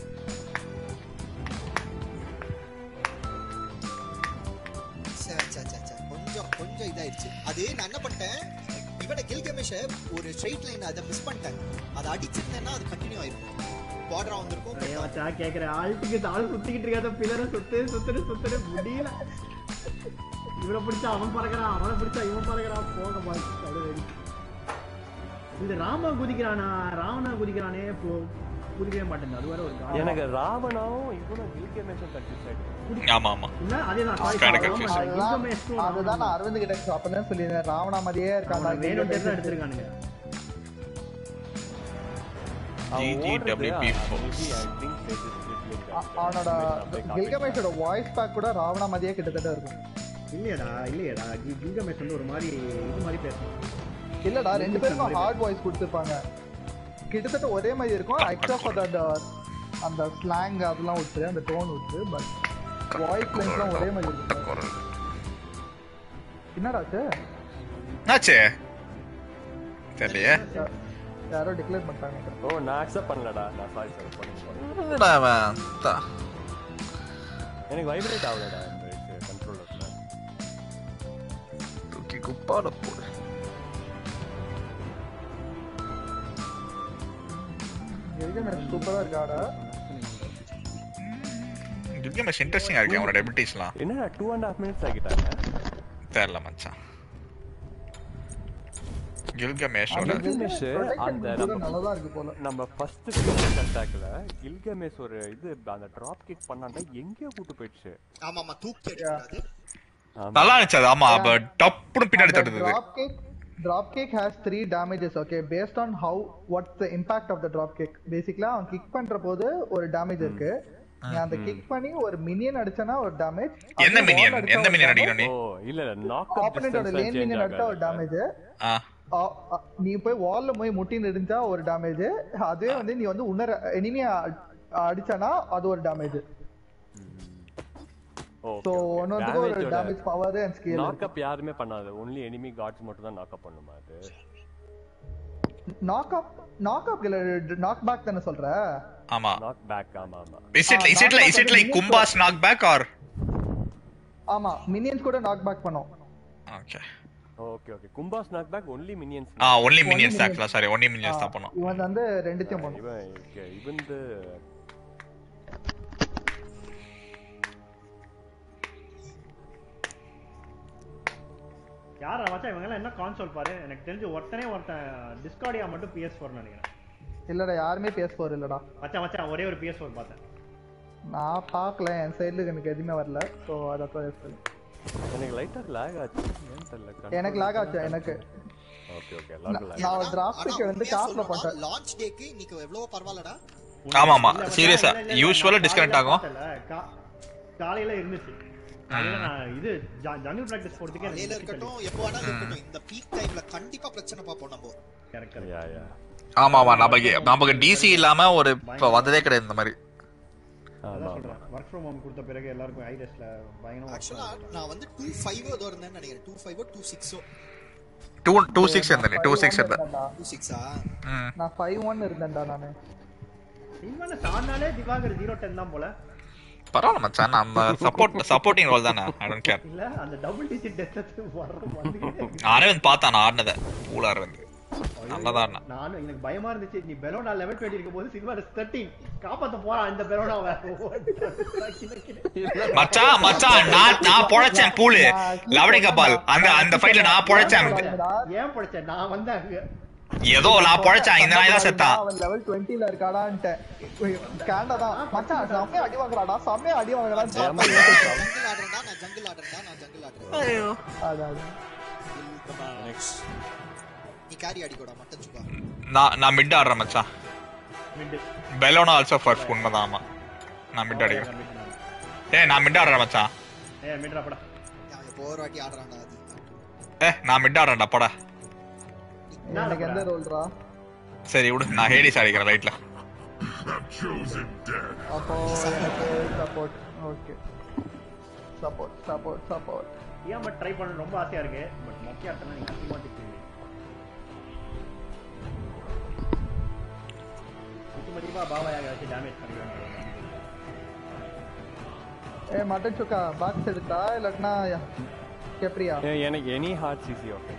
சே, சே, சே, சே. கொஞ்சம் கொஞ்சம் இதாயிருச்சு அது நான் என்ன பண்ணிட்டேன் இவனை கில்கமேஷ ஒரு ஸ்ட்ரைட் லைன் அதை மிஸ் பண்ணிட்டேன் அதை அடிச்சிருந்தேன்னா அது கண்டினியூ ஆயிருக்கும் பார்டரா வந்திருக்கும் ஏன் மச்சான் கேக்குறேன் ஆள்ட்டுக்கு ஆள் சுத்திக்கிட்டு இருக்காத பில்லரை சுத்து சுத்துரு சுத்துரு முடியல இவனை பிடிச்சா அவன் பறக்கிறான் அவனை பிடிச்சா இவன் பறக்கிறான் போக மாட்டேன் இந்த ராமா குதிக்கிறானா ராவணா குதிக்கிறானே போ குதிக்கவே மாட்டேன் அது வேற ஒரு காரணம். எனக்கு ராவணாவும் இவனும் கில்கமேஷும் கன்ஃபியூஸ் ஆயிடுச்சு ஆமா ஆமா இல்ல அதேதான் sorry, Kinda sorry, confused. Rama, அதுதான் கில்கமேஷும் அதுதான் நான் அரவிந்த் கிட்ட அப்பதான் சொல்லியிருந்தேன் ராவணா மாதிரியே இருக்கான் அவனை வேணும் தெரிஞ்சு எடுத்திருக்கானுங்க GGWP folks. அவனோட கில்கமேஷோட வாய்ஸ் பேக் கூட ராவணா மாதிரியே கிட்டத்தட்ட இருக்கும் இல்லையடா இல்லையடா கி- கில்கமேஷ் வந்து ஒரு மாதிரி இது மாதிரி பேசும் இல்லடா ரெண்டு பேருக்கும் ஹார்ட் வாய்ஸ் கொடுத்துருப்பாங்க கிட்டத்தட்ட ஒரே மாதிரி இருக்கும் எக்ஸப்ட் ஃபார் தட் அந்த ஸ்லாங் அதெல்லாம் விட்டு அந்த டோன் விட்டு பட் வாய்ஸ் லைன்ஸ்லாம் ஒரே மாதிரி இருக்கும் என்னடா ஆச்சு என்னாச்சு தெரியலையே யாரோ டிக்ளேர் பண்ணிட்டாங்க ஓ நான் அக்செப்ட் பண்ணலடா நான் சாரி சாரி பண்ணுங்க என்னடா அவன்? தா. எனக்கு வைப்ரேட் ஆகலடா இந்த கண்ட்ரோலர்ல தூக்கி குப்பால போடு கில்கமேஷ் சூப்பரா இருக்காடா கில்கமேஷ் இன்ட்ரெஸ்டிங்கா இருக்கு அவனோட எபிலிட்டிஸ்லாம் என்னடா டூ அண்ட் ஹாஃப் மினிட்ஸ் ஆகிட்டாங்க தெரியல மச்சான் கில்கமேஷோட கில்கமேஷ் அந்த கூட நம்ம நல்லதா இருக்கு போல நம்ம ஃபர்ஸ்ட் ஃபினிஷ் அட்டாக்ல கில்கமேஷ் ஒரு இது அந்த டிராப் கிக் பண்ணாண்டா எங்கேயோ கூட்டு போயிடுச்சு ஆமா ஆமா தூக்கி அடிக்கூடாது நல்லா இருந்துச்சு அது ஆமா அப்ப டப்புன்னு பின்னாடி தட்டுது drop kick drop kick has three damages okay based on how what's the impact of the drop kick basically அவன் கிக் பண்ற போது ஒரு டேமேஜ் இருக்கு நீ அந்த கிக் பண்ணி ஒரு மினியன் அடிச்சனா ஒரு டேமேஜ் எந்த மினியன் எந்த மினியன் அடிக்கணும் நீ ஓ இல்ல இல்ல நாக் அப் ஆப்போனண்டோட லேன் டிஸ்டன்ஸ் சேஞ்ச் மினியன் அடிச்சா ஒரு டேமேஜ் ஆ நீ போய் வால்ல போய் முட்டின்னு இருந்தா ஒரு டேமேஜ் அதே வந்து நீ வந்து உன்னர எனிமியா அடிச்சானா அது ஒரு டேமேஜ் சோ ஒன்னொன்றுக்கு ஒரு damage power and scale knock up யாருமே பண்ணாது ஒன்லி எனிமி காட்ஸ் மட்டும் தான் நாக் அப் பண்ணுமா அது knock up knock up knock back தானே சொல்ற ஆமா நாக் பேக் ஆமா ஆமா is it is it is it like கும்பாஸ் நாக் பேக் ஆர் ஆமா மினியன்ஸ் கூட நாக் பேக் பண்ணும் ஓகே ஓகே ஓகே கும்பாஸ் நாக் பேக் ஒன்லி மினியன்ஸ் ஆ ஒன்லி மினியன்ஸ் ஆக்சுவலா சாரி ஒன்லி மினியன்ஸ் தான் பண்ணும் இவன் வந்து ரெண்டுத்தையும் பண்ணும் இவன் இவன் இந்த யாரா மச்சான் இவங்க எல்லாம் என்ன கான்சோல் பாரு எனக்கு தெரிஞ்சு ஒருத்தனே ஒருத்தன் டிஸ்கார்டியா மட்டும் பிஎஸ் ஃபோர் நினைக்கிறேன் இல்லடா யாருமே பேச போற இல்லடா மச்சான் மச்சான் ஒரே ஒரு பிஎஸ் ஃபோர் பார்த்தேன் நான் பார்க்கல என் சைடுல எனக்கு எதுவுமே வரல சோ அத சொல்லு எனக்கு லைட்டா லாக் ஆச்சு ஏன் தெரியல எனக்கு லாக் ஆச்சு எனக்கு ஓகே ஓகே லாக் லாக் நான் ஒரு டிராஃப்ட் வந்து காஸ்ட்ல போட்டேன் லான்ச் டேக்கு இன்னைக்கு எவ்வளவு பரவாயில்லடா ஆமா ஆமா இல்ல, மச்சான், சீரியஸா இல்ல, இல்ல, யூஸ்வலா நான் டிஸ்கனெக்ட் காலையில ஆகும் பார்த்தேன்ல, கா- காலையில இருந்துச்சு காலையில நான் இது ஜங்கிள் பிராக்டிஸ் போறதுக்கே எனக்கு காலையில இருக்கட்டும் எப்போ வேணாலும் இருக்கட்டும் இந்த பீக் டைம்ல கண்டிப்பா பிரச்சனை பார்ப்போம் நம்ம கரெக்ட் யா யா ஆமா ஆமா நமக்கு நமக்கு டிசி இல்லாம ஒரு இப்ப வந்ததே கிடையாது இந்த மாதிரி ஆமா சொல்றேன் ஒர்க் ஃப்ரம் ஹோம் கொடுத்த பிறகு எல்லாருக்கும் ஐ டெஸ்ட்ல பயங்கரமா ஆக்சுவலா நான் வந்து டூ ஃபைவ் ஏதோ இருந்தேன்னு நினைக்கிறேன் டூ ஃபைவ் டூ சிக்ஸோ டூ டூ சிக்ஸ் இருந்தேன் டூ சிக்ஸ் இருந்தேன் டூ சிக்ஸா ம். நான் ஃபைவ் ஒன் இருந்தேன்டா நானு இவன சார்னாலே திவாகர் ஜீரோ டென் தான் போல பரவாயில்ல மச்சான் நம்ம சப்போர்ட் சப்போர்ட்டிங் ரோல் தானே ஐ டோன்ட் கேர் இல்ல அந்த டபுள் டிஜிட் டெஸ்ட் வர வந்து அரவிந்த் பார்த்தான் நான் ஆடினதை ஊழா இருந்து நல்லதா ஆடினேன் நானும் எனக்கு பயமா இருந்துச்சு நீ பெலோனா லெவல் டுவெண்ட்டி இருக்கும் போது சில்வர் தேர்ட்டீன் காப்பாத்த போறான் இந்த பெலோனாவை மச்சான் மச்சான் நான் நான் பொழைச்சேன் பூலு லவடி கபால் அந்த அந்த ஃபைட்ல நான் பொழைச்சேன் ஏன் படிச்சேன் நான் வந்தேன் அங்க ஏதோ நான் பொழைச்சேன் இந்த நாய் தான் செத்தான் அவன் லெவல் 20ல இருக்காடான்ட்டேன் ஸ்கேண்டா தான் மச்சான் செம்மையா அடி வாங்குறாடா செம்மையா அடி வாங்குறான்னு ஜங்கிள் ஆடுறேன்டா நான் ஜங்கிள் ஆடுறேன்டா நான் ஜங்கிள் ஆடுறேன் அதான் நீ கேரி அடிக்கூடா மட்டன் சுக்கா நான் நான் மிட் ஆடுறேன் மச்சான் மிட் பெலோனா ஆல்சோ ஃபர்ஸ்ட் உண்மைதான் ஆமா நான் மிட் அடிக்கிறேன் ஏய் நான் மிட் ஆடுறேன் மச்சான் ஏ மிட்ரா படா அவன் எப்போ ஒரு வாட்டி ஆடுறான்டா அது ஏ நான் மிட் ஆடுறேன்டா போடா எனக்கு எந்த ரோல்ரா சரி விடு நான் ஹேடிஸ் அடிக்கிறேன் ரைட்ல அப்போ எனக்கு support okay support support support ஏன் பட் ட்ரை பண்ண ரொம்ப ஆசையா இருக்கு பட் மொக்கையா இருக்கா நீங்க அதிகமா திட்டுவீங்க கண்டிப்பா பாபாயாக வச்சு டேமேஜ் பண்ணிடுவாங்க ஏ மட்டன் சுக்கா பாக்ஸ் எடுத்தா இல்லாட்டினா கெப்ரியா ஏ, எனக்கு எனி ஹார்ட் சிசி ஓகே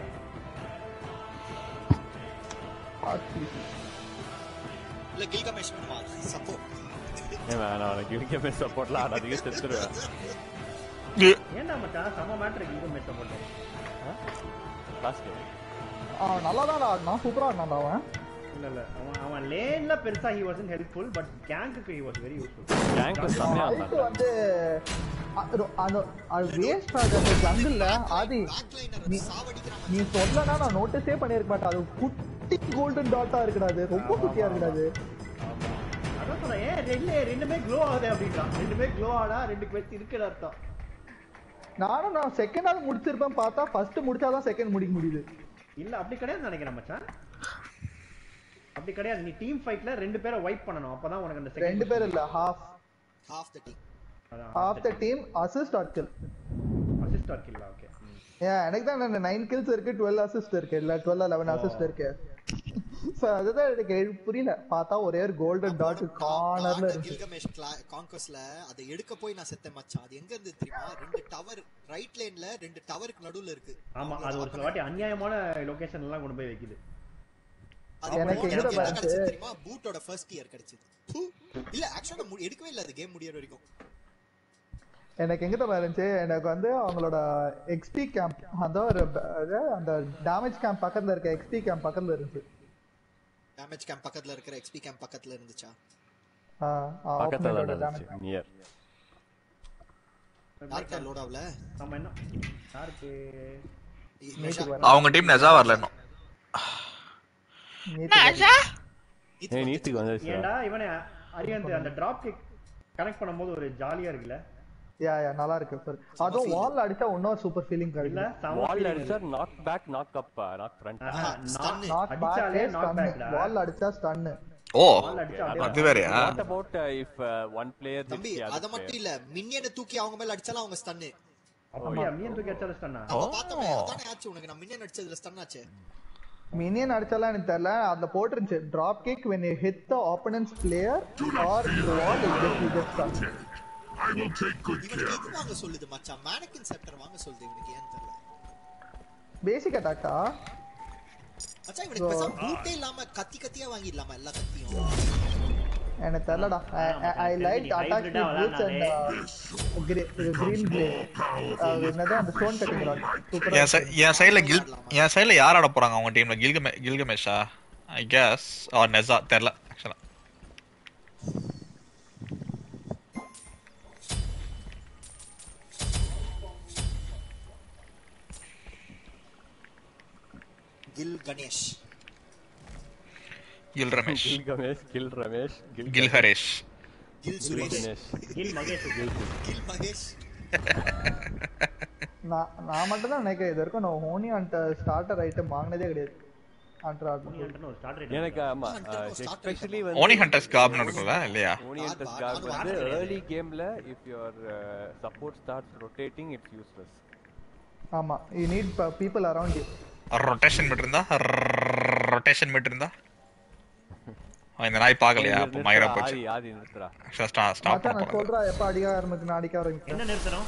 இல்ல கில்கமேஷ் வேணுமா சப்போர்ட் ஏன் வேணாம் உனக்கு இருக்கவே சப்போர்ட்லாம் ஆடாதீங்க செத்துருவேன் ஏன்டா மச்சான் செம்ம மேட்ரு இங்கே மெச்ச போட்டேன் லாஸ்ட் அவன் நல்லா தான் ஆடினான் சூப்பரா ஆடினான் அவன் இல்ல இல்ல அவன் அவன் லேன்ல பெருசா ஹி வாசன் ஹெல்ப்ஃபுல் பட் கேங்குக்கு he was very useful gank செம்மையா அதுக்கு இருந்தாங்க வந்து அ- ரொ- அந்த அது வேஸ்ட் ஆகுது அந்த ஜங்கிள்ல ஆதி நீ நீ சொல்லனா நான் நோட்டீஸே பண்ணிருக்க மாட்டேன் அது குட்டி கோல்டன் டாட்டா இருக்குடாது ரொம்ப குட்டியா இருக்குடாது அதான் சொல்றேன் ஏன் ரெண்டு ரெண்டுமே க்ளோ ஆகுது அப்படின்றான் ரெண்டுமே க்ளோ ஆடா ரெண்டு குவெஸ்ட் இருக்குன்னு அர்த்தம் நானும் நான் செகண்ட் ஆள் முடிச்சிருப்பேன் பார்த்தா ஃபர்ஸ்ட் முடிச்சாதான் செகண்ட் முடிக்க முடியுது இல்ல அப்படி கிடையாது நினைக்கிறேன் மச்சான் அப்படி கிடையாது நீ டீம் ஃபைட்ல ரெண்டு பேரை வைப் பண்ணணும் அப்பதான் உனக்கு அந்த second ரெண்டு பேர் இல்ல half half the team half the team assist or kill assist or kill okay ஏன் எனக்கு தான் நைன் கில்ஸ் இருக்கு டுவெல் அசிஸ்ட் இருக்கு இல்ல டுவெல் லெவன் அசிஸ்ட் இருக்கு ஸோ அதுதான் எனக்கு புரியல பார்த்தா ஒரே ஒரு கோல்டன் டாட் கார்னர்ல இருக்கு கில்கமேஷ் கான்கோஸ்ல அதை எடுக்க போய் நான் செத்தேன் மச்சான் அது எங்க இருந்து தெரியுமா ரெண்டு டவர் ரைட் லைன்ல ரெண்டு டவருக்கு நடுவுல இருக்கு ஆமா அது ஒரு சில வாட்டி அநியாயமான லொகேஷன் எல்லாம் கொண்டு போய் வைக்குது அது எனக்கு போன எங்க எனக்கு என்ன பாருச்சு? கிடைச்சது தெரியுமா பூட்டோட ஃபர்ஸ்ட் இயர் கிடைச்சது ஹூ. இல்ல ஆக்சுவலா எடுக்கவே இல்ல அது கேம் முடியற வரைக்கும் எனக்கு எங்க தான் இருந்துச்சு எனக்கு வந்து அவங்களோட எக்ஸ்பி கேம்ப் அந்த ஒரு ப- அது அந்த டேமேஜ் கேம்ப் பக்கத்துல இருக்க எக்ஸ்பி கேம்ப் பக்கத்துல இருந்துச்சு டேமேஜ் கேம்ப் பக்கத்துல இருக்கிற எக்ஸ்பி கேம்ப் பக்கத்துல இருந்துச்சா ஆ, ஆ, பக்கத்துல opponent ஓட தான் damage இருந்துச்சு நியர் யாருக்கா லோட் ஆகல நம்ம என்ன யாருக்கு மீட்டுக்கு வர அவங்க டீம் நெசா வரல இன்னும் ஏய் நீத்துக்கு வந்துருச்சு ஏன்டா இவனே அரியந்து அந்த டிராப் கிக் கனெக்ட் பண்ணும்போது ஒரு ஜாலியா இருக்குல்ல யா யா நல்லா இருக்கு sir. அதுவும் வால்ல அடிச்சா இன்னொரு சூப்பர் ஃபீலிங் இல்ல கிடைக்கும் செம வால் feeling அடிச்சா knock back knock up knock front ஆஹா, stun. knock- நாட் அடிச்சாலே பேக் knock back ஸ்டன் டா. வால்ல அடிச்சா ஸ்டன் ஓ Wall அடிச்சா அப்படியே அது வேறயா what about if one player தம்பி அத மட்டும் இல்ல மின்னியனை தூக்கி அவங்க மேல அடிச்சாலும் அவங்க ஸ்டன்னு அப்படியா மீன் தூக்கி அடிச்சாலும் ஸ்டன்னா நம்ம பார்த்தோமே அதானே ஆச்சு உனக்கு நான் மின்னியன் அடிச்சதுல ஸ்டன் ஆச்சு மினியன் அடிச்சாலாம் எனக்கு தெரியல அதுல போட்டுருந்துச்சு drop kick when you hit the opponent's player or the wall you get you get stuck I will take good இவனுக்கு care. இது வாங்க சொல்லுது மச்சான் மேனக்கின் செப்டர் வாங்க சொல்லுது இவனுக்கு ஏன்னு தெரியல பேசிக் அட்டாக்கா மச்சான் இவனுக்கு பேசாம பூட்டே இல்லாம கத்தி கத்தியா வாங்கிடலாமா எல்லா கத்தியும் எனக்கு தெரியலடா ஐ லைக் அட்டாக் hybrid ஆ பூட்ஸ் அண்ட் கிரீன் கிளே என்னது அந்த ஸ்டோன் கட்டிங் ராட் சூப்பரா என் சை- என் சைடுல கில் என் சைடுல யார் ஆட போறாங்க அவங்க டீம்ல கில்கமே கில்கமேஷா ஐ கேஸ் ஆர் நெசா தெரியல ஆக்சுவலா kill Ganesh kill Ramesh kill Kamesh kill Ramesh kill kill Haresh kill Suresh Dinesh kill Mahesh kill Mahesh நான் நான் மட்டும் தான் நினைக்கிறேன் இது வரைக்கும் நான் ஹோனி அண்ட் ஸ்டார்டர் ஐட்டம் வாங்கினதே கிடையாது அண்ட் ஹண்ட்ரட்னு ஒரு ஸ்டார்ட் ரேட் எனக்கு ஆமா எஸ்பெஷலி வந்து ஓனி ஹண்டர்ஸ் காப்னு இருக்கும்ல இல்லையா ஓனியன்டஸ் கார்டு வந்து ஏர்லி கேம்ல if your support starts rotating it's useless ஆமா you need people around you rotation meet இருந்தா ரொட்டேஷன் மீட் இருந்தா ஆ, இந்த நாய் பார்க்கலையா அப்போ மயிரா போச்சு ஆதி ஆதி நிறுத்துறா ஸ்டாப் ஸ்டாப் மச்சான் பண்ண நான் போறது சொல்றேன் எப்ப அடிக்க ஆரம்பிக்கு நான் அடிக்க ஆரம்பிக்கிறேன் என்ன நிறுத்தணும்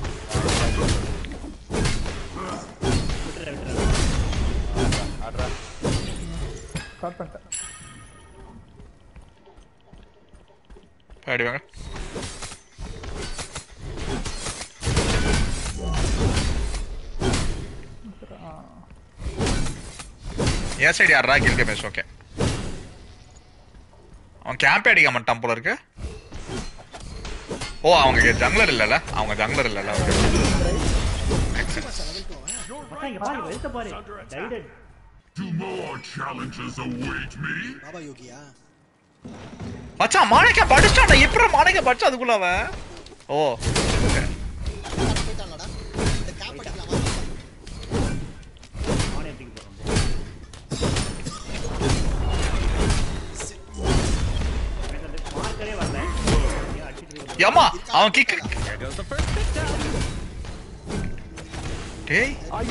விட்டுற விட்டுற ஆடுறா ஸ்டார்ட் பண்ணிட்டேன் அடி வாங்க என் சைடு யாரா கில்கமேஷ் ஓகே அவன் கேம்பே அடிக்க மாட்டான் போல இருக்கு ஓ அவங்க ஜங்லர் இல்லல அவங்க ஜங்லர் இல்லல மச்சான் இங்க பாரு வெல்த்த பாரு டைடட் Do more challenges await me? Baba யோகியா மச்சான் மாணிக்க படிச்சான் எப்படி மாணிக்க படிச்சா அதுக்குள்ள அவன் ஓ போயிட்டான்லடா இந்த கேம்ப் அடிக்கலாமா அவனே தூக்கி போறான் எனக்கு அந்த மார்க்கரே வரல ஏன் அடிச்சிட்டு இருக்க ஏமா அவன் kick There goes the first bit down. டேய்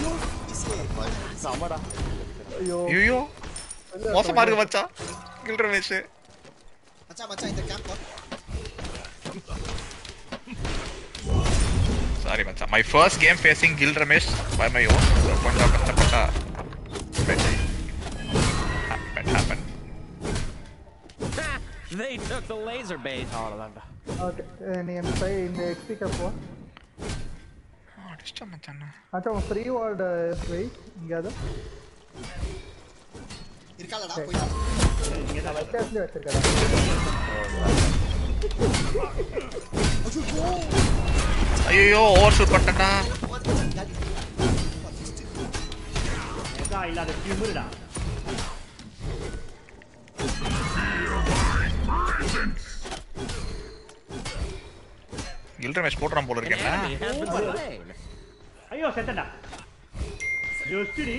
சமடா ஐயோ ஐயோ மோசமா இருக்கு மச்சான் கில் ரமேஷ் மச்சான் மச்சான் இந்த கேம்ப் சாரி மச்சான் my first game facing kill Ramesh by my own கொஞ்சம் கஷ்டப்பட்டா It happened. Ha! They took the laser base. அவ்வளோதான்டா ஓகே நீ இந்த சை இந்த எக்ஸ்பி போ அடிச்சிட்டேன் மச்சான் அச்சா உன் ஃப்ரீ வார்டு வை இங்கேயாவது இருக்காளடா போயிடா நான் வச்சேன் வச்சிருக்கேன் ஐயோ ஓவர் ஷூட் பண்ணிட்டேன்டா மெகா இல்லாத திமிருடா கில் ரமேஷ் போட்டுறான் போல An இருக்கேன் enemy has been slain. ஐயோ செத்தடா ஜோஸ்டி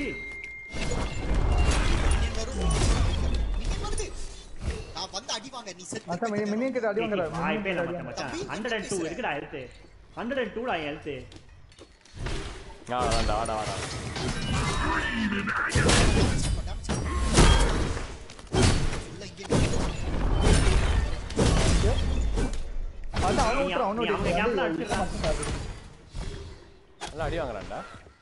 வருது நான் வந்து அடி வாங்க நீ செத்து மச்சான் மினி மினி கிட்ட அடி வாங்கடா வாய்ப்பே மினி இல்லை கிட்ட மச்சான் அடி மச்சான் ஹண்ட்ரட் அண்ட் டூ இருக்குடா ஹெல்த்து ஹண்ட்ரட் அண்ட் டூடா ஹெல்த்து அவ்வளோதான்டா வாடா வாடா அதான் அவன் விட்டுறான் அவனோட நீ அவங்க கேம்ப்ல அடிச்சிடலாம் நல்லா அடி வாங்குறான்டா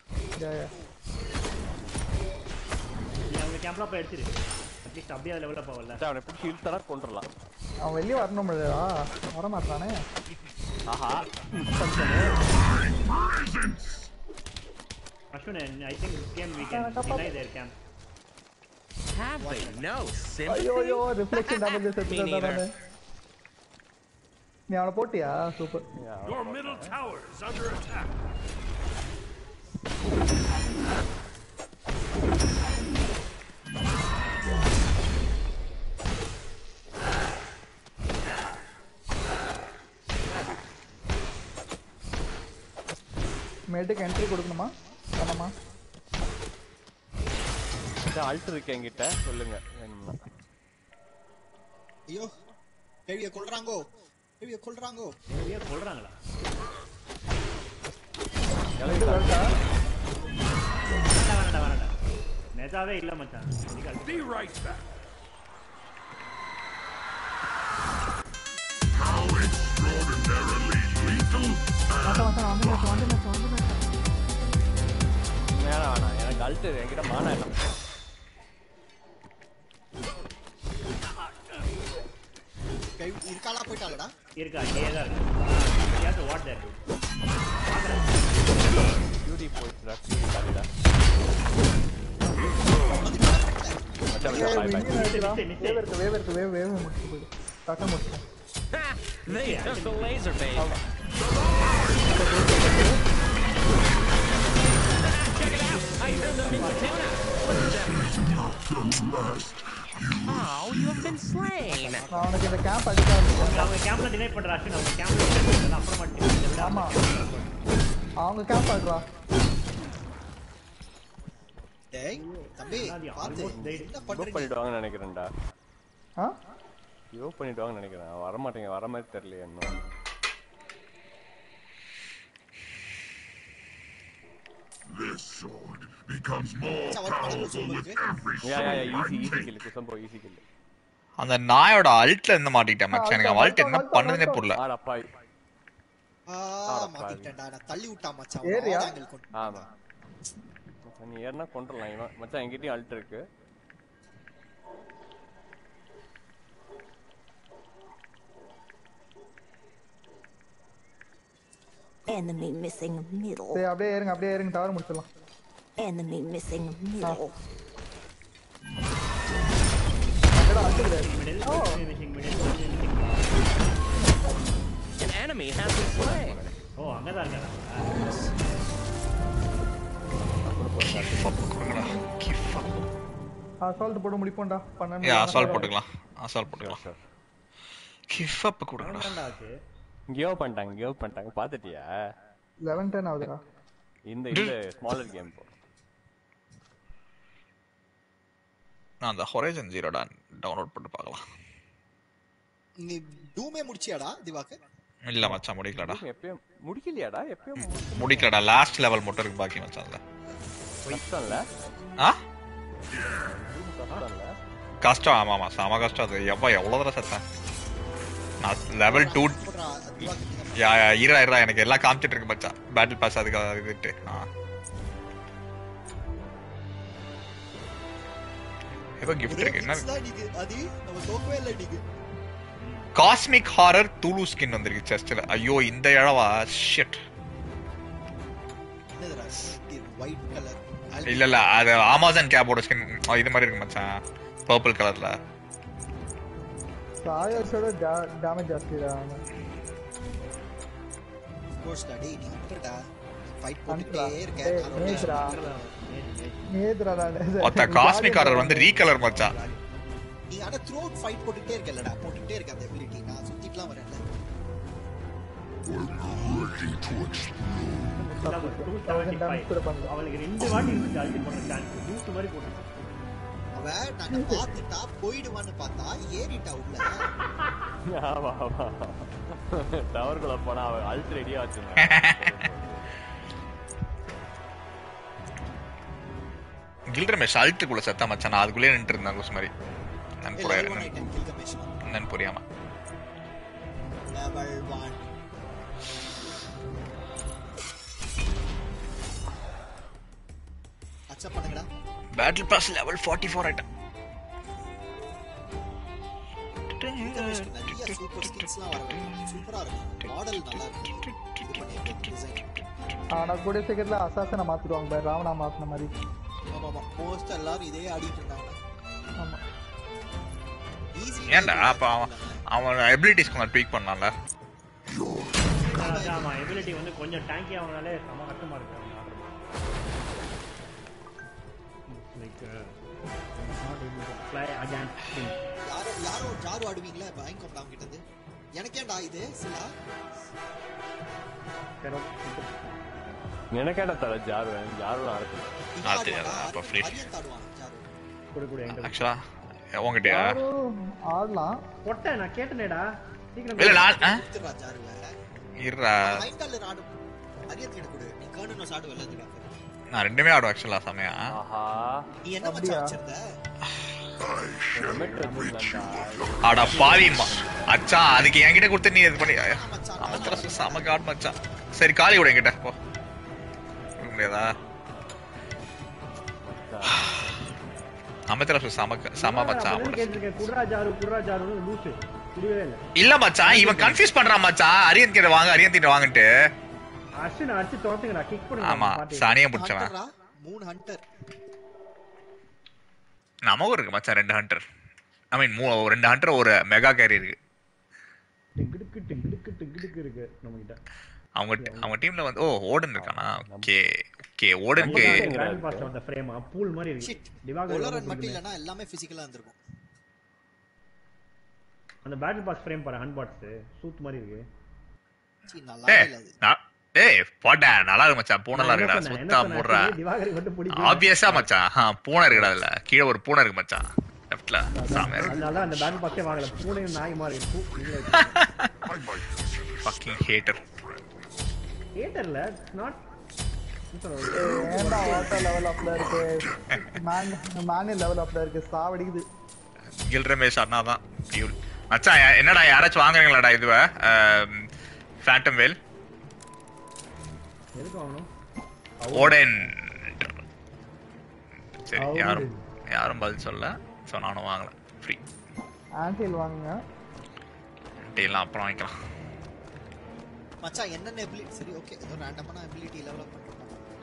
நீ அவங்க கேம்ப்ல போய் அடிச்சிரு அட்லீஸ்ட் அப்படியே லெவலில் போகல மச்சான் அவனை பிடிச்சி இழுத்தனா கொண்டுடலாம் அவன் வெளியே வரணும் இல்லையா வர மாட்டானே ஆஹா Ashwin I think this game we can deny their camp Have they no ஐயோ ஐயோ sympathy? ரிஃப்ளெக்ஷன் டேமேஜ் Me செத்துட்டா neither. நானு நீ அவனை போட்டியா super Your middle tower is under attack. மேட்டுக்கு என்ட்ரி கொடுக்கணுமா வேணாமா மச்சான் அல்ட் இருக்கு என்கிட்ட சொல்லுங்க வேணும்னா ஐயோ கேள்விய கொல்றாங்கோ கேள்விய கொல்றாங்கோ நிறைய சொல்றாங்களா வேண்டாம் வேண்டாம் வேண்டாம் நெஜாவே இல்ல மச்சான் இதுக்கு Be right back. மாட்டா மாட்டா வந்து மேட்ச் வந்து மேட்ச் வந்து மேட்ச் வேணாம் வேணாம் எனக்கு அல்ட் என்கிட்ட மானா இல்லை மச்சான். கேள்வி இருக்காளா போயிட்டாளடா இருக்கா இங்கே தான் இருக்கு You have to watch that, dude. Duty போயிடுச்சுடா டியூட்டி காலிடா மச்சான் மச்சான் பாய் பாய் வேவ் இருக்கு வேவ் இருக்கு வேவ் வேவ் முடிச்சு போயிடு டக்கா முடிச்சு Ha! They took the laser base. Check it out! I turned them into tuna. Oh, you have been slain. நான் அவனுக்கு இந்த கேம்ப் அடிக்க ஆரம்பிச்சேன் அவங்க கேம்ப்ல டினை பண்ற அஸ்வின் அவங்க கேம்ப்ல டினை பண்றது அப்புறமா deny விட ஆமா அவங்க கேம்ப் ஆடுறா டேய் தம்பி பாத்து almost died. என்ன யூ பண்றீங்க பண்ணிடுவாங்கன்னு நினைக்கிறேன்டா ஆ யூ பண்ணிடுவாங்கன்னு நினைக்கிறேன் வர மாட்டேங்க வர மாதிரி தெரியல இன்னும் மச்சான் வர மாட்டேங்குது சொல்லுங்க yeah yeah yeah easy easy kill குசம்போ ஈஸி கில் அந்த நாயோட அல்ட்ல இருந்து மாட்டிக்கிட்டேன் மச்சான் எனக்கு அவன் அல்ட் என்ன பண்ணுதுன்னே புரியல ஆடா பாய் ஆ மாட்டிட்டேன்டா நான் தள்ளி விட்டா மச்சான் ஏறியா? ஆங்கிள் கொண்டு ஆமா மச்சான் நீ ஏறினா கொண்டுடலாம் இவன் மச்சான் என்கிட்டயும் அல்ட் இருக்கு Enemy missing middle. சரி அப்படியே ஏறுங்க அப்படியே ஏறுங்க டவர் முடிச்சிடலாம் Enemy missing middle. அங்கடா அடிச்சுக்கிறாரு middle, Oh. finishing middle, finishing An enemy has been slain. ஓ அங்கதான் இருக்காரா கொடுங்கடா கிஃப் அசால்ட் போட்டு முடிப்போம்டா பன்னெண்டு யா அசால்ட் போட்டுக்கலாம் அசால்ட் போட்டுக்கலாம் சார் கிஃப் அப் கொடுங்கடா என்னடா ஆச்சு கிவ் பண்ணிட்டாங்க கிவ் பண்ணிட்டாங்க பாத்துட்டியா லெவன் டென் ஆகுதுடா இந்த இந்த ஸ்மாலர் கேம் போ நான் அந்த ஹொரைசன் ஜீரோடா டவுன்லோட் பண்ணி பார்க்கலாம் நீ டூமே முடிச்சியாடா திவாகர் இல்ல மச்சான் முடிக்கலடா எப்பயும் முடிக்கலையாடா எப்பயும் முடிக்கலடா லாஸ்ட் லெவல் மட்டும் இருக்கு பாக்கி மச்சான் அதுல கஷ்டம் இல்ல ஆ கஷ்டம் இல்ல கஷ்டம் ஆமா ஆமா செம கஷ்டம் அது எவ்வளோ எவ்வளோ தடவை செத்தேன் லெவல் டூ போடுறா திவாகர் நீங்க யா யா, இரா இரா எனக்கு எல்லாம் காமிச்சிட்டு இருக்கு மச்சான் பேட்டில் பாஸ் அதுக்கு இதுட்டு ஆ ஏதோ கிஃப்ட் ஒரே இருக்கு என்ன hits தான் நீங்க அது நம்ம தோக்கவே இல்லை நீங்க காஸ்மிக் ஹாரர் தூளு ஸ்கின் வந்திருக்கு செஸ்ட்ல ஐயோ இந்த இழவா ஷிட் என்னதுடா ஒயிட் கலர் இல்ல இல்ல அது அமேசான் கேபோட ஸ்கின் இது மாதிரி இருக்கு மச்சான் பர்பிள் கலர்ல சாயர்ஸோட டேமேஜ் ஜாஸ்தி தான் கோர்ஸ்டா டேய் நீ விட்டுடா ஃபைட் அனுப்புடா. போட்டுட்டே இருக்க டேய், நான் நேத்துடா. உன்னை- நேத்ரா ஒத்த காஸ்மிக் ஹாரர் வந்து ரீகலர் மச்சான் நீ ஆனா த்ரூ அவுட் ஃபைட் போட்டுட்டே இருக்கலடா போட்டுட்டே இருக்க அந்த எபிலிட்டி நான் சுத்திட்டுலாம் வரேன்ல கூட பண்ணலாம் அவளுக்கு ரெண்டு வாட்டி இருந்துச்சு அல்டி பண்ண சான்ஸ் ஜூஸ் மாதிரி போட்டு அவ நாங்க பார்த்துட்டா போயிடுவான்னு பார்த்தா ஏறிட்டா உள்ள ஆமா ஆமா டவர்குள்ள போனா அவன் அல்ட் ரெடியா வச்சிருந்தான் கில்டர் மெஷ் அல்ட்டுக்குள்ள செத்தா மச்சான் நான் அதுக்குள்ளே நின்று இருந்தேன் லூஸ் மாதிரி நான் புரிய level one item kill commission என்னன்னு புரியாம லெவல் ஒன் அக்செப்ட் பண்ணுங்கடா battle pass level forty four ஆயிட்டேன் நிறைய சூப்பர் ஸ்கின்ஸ்லாம் வர சூப்பரா இருக்கு மாடல் நல்லா இருக்கு இது பண்ணிட்டு டிசைன் ஆனா கூட சீக்கிரத்துல அசாசனை மாத்திடுவாங்க பாரு, ராவணா மாத்தின மாதிரி ஆமா ஆமா மோஸ்ட் எல்லாரும் இதே ஆடிட்டு இருந்தாங்க ஆமா ஈஸி ஏன்டா அப்ப அவன் அவன் எபிலிட்டிஸ் கொஞ்சம் ட்வீக் பண்ணலாம்ல ஆமா எபிலிட்டி வந்து கொஞ்சம் டேங்கி ஆகனாலே செம கஷ்டமா இருக்கு அவங்க ஆடுறது like not able to fly against யாரோ யாரோ ஜாரு ஆடுவீங்களா வாங்கிக்கோங்க அவங்க கிட்ட இருந்து எனக்கேண்டா இது சிலா எனக்கேடா தலை ஜாருவேன் ஜாருலாம் இருக்குது இவன் ஆ, தெரியாது. ஆடுவானா? அப்ப free. அரியன் ஆடுவான் ஜாரு கூட கூட என்கிட்ட ஆக்சுவலா உங்ககிட்டயா யாரும் ஆடலாம் பொட்டை நான் கேட்டனேடா சீக்கிரம் இல்ல நான் ஆ? கொடுத்துடுறா ஜாருவை இருடா மைண்டால ஆடும் அரியன் கிட்ட கொடு நீ கர்னஸ் ஆடுவல்ல இதுக்கு நான் ரெண்டுமே ஆடுவேன் ஆக்சுவலா செமையா ஆஹா நீ என்ன மச்சான் வச்சிருந்த ஹெல்மெட் வச்சிருந்தேன்டா ஆடா பாவிமா அச்சா அதுக்கு என்கிட்ட கொடுத்து நீ இது பண்ணி மச்சான், அமத்திர செம காட் மச்சான் சரி காலி விட என்கிட்ட போ கொடுக்க முடியாதா அமித்ரா செம செம மச்சான் அவனோட. கேட்டிருக்கேன் குட்ரா ஜாரு குட்ரா ஜாருன்னு லூசு குடிக்கவே இல்லை இல்ல மச்சான் இவன் கன்ஃபியூஸ் பண்றான் மச்சான் அரியன் கிட்ட வாங்க அரியன் கிட்ட வாங்கன்ட்டு அர்ஷன் அடிச்சு துரத்துங்கடா கிக் பண்ணுங்க ஆமா பாட்டி. சாணியம் பிடிச்சவன் ஹண்டரா மூணு ஹண்டர் நமக்கும் இருக்கு மச்சான் ரெண்டு ஹண்டர் ஐ மீன் மூ ரெண்டு ஹண்டர் ஒரு மெகா கேரி இருக்கு டிங்கிடுக்கு டிங்கிடுக்கு டிங்கிடுக்கு இருக்கு நம்ம கிட்ட அவங்க அவங்க டீம்ல வந்து ஓ ஓடன் இருக்கானா ஓகே ஓகே ஓடனுக்கு கிராண்ட் பாஸ் வந்த ஃப்ரேம் பூல் மாதிரி இருக்கு ஷிட் திவாகர் ஒலரன் ரொம்ப மட்டும் பிடிக்குமே. இல்லனா எல்லாமே பிசிக்கலா இருந்திருக்கும் அந்த பேட்டில் பாஸ் ஃப்ரேம் பாரு அன்பாட்ஸ் சூத் மாதிரி இருக்கு சீ நல்லா ஏய் இல்ல அது நான்- ஏய் போட்டேன் நல்லா இருக்கு மச்சான் பூனை நான் என்ன இருக்குடா சொன்னேன்? என்ன சுத்தா சொன்னேன்? முடுறா சரி, திவாகருக்கு மட்டும் பிடிக்கும் ஆப்வியஸா மச்சான் ஆ, பூனை இருக்குடா அதுல கீழே ஒரு பூனை இருக்கு மச்சான் லெஃப்ட்ல சாமியா இருக்கு அதனால அந்த பேட்டில் பாஸே வாங்கல பூனையும் நாய் மாதிரி இருக்கு ஃபக்கிங் ஹேட்டர் தியேட்டர்ல நாட் ஏன்டா ஆட்டோ லெவல் அப்ல இருக்கு மேன் மேனு லெவல் அப்ல இருக்கு சாவடிக்குது கில் ரமேஷ் அண்ணா தான் பியூர் மச்சான் யா- என்னடா யாராச்சும் வாங்குறீங்களாடா இதுவ ஃபேண்டம் வேல் எதுக்கு வாங்கணும் ஓடன் சரி Oden. யாரும் யாரும் பதில் சொல்ல ஸோ நானும் வாங்கல ஃப்ரீ ஆன்டில் வாங்குங்க எல்லாம் அப்புறம் வாங்கிக்கலாம் மச்சான் என்னென்ன எபிலிட்டி சரி ஓகே ஏதோ ரேண்டமான எபிலிட்டி லெவலப் பண்ணிருக்கோம்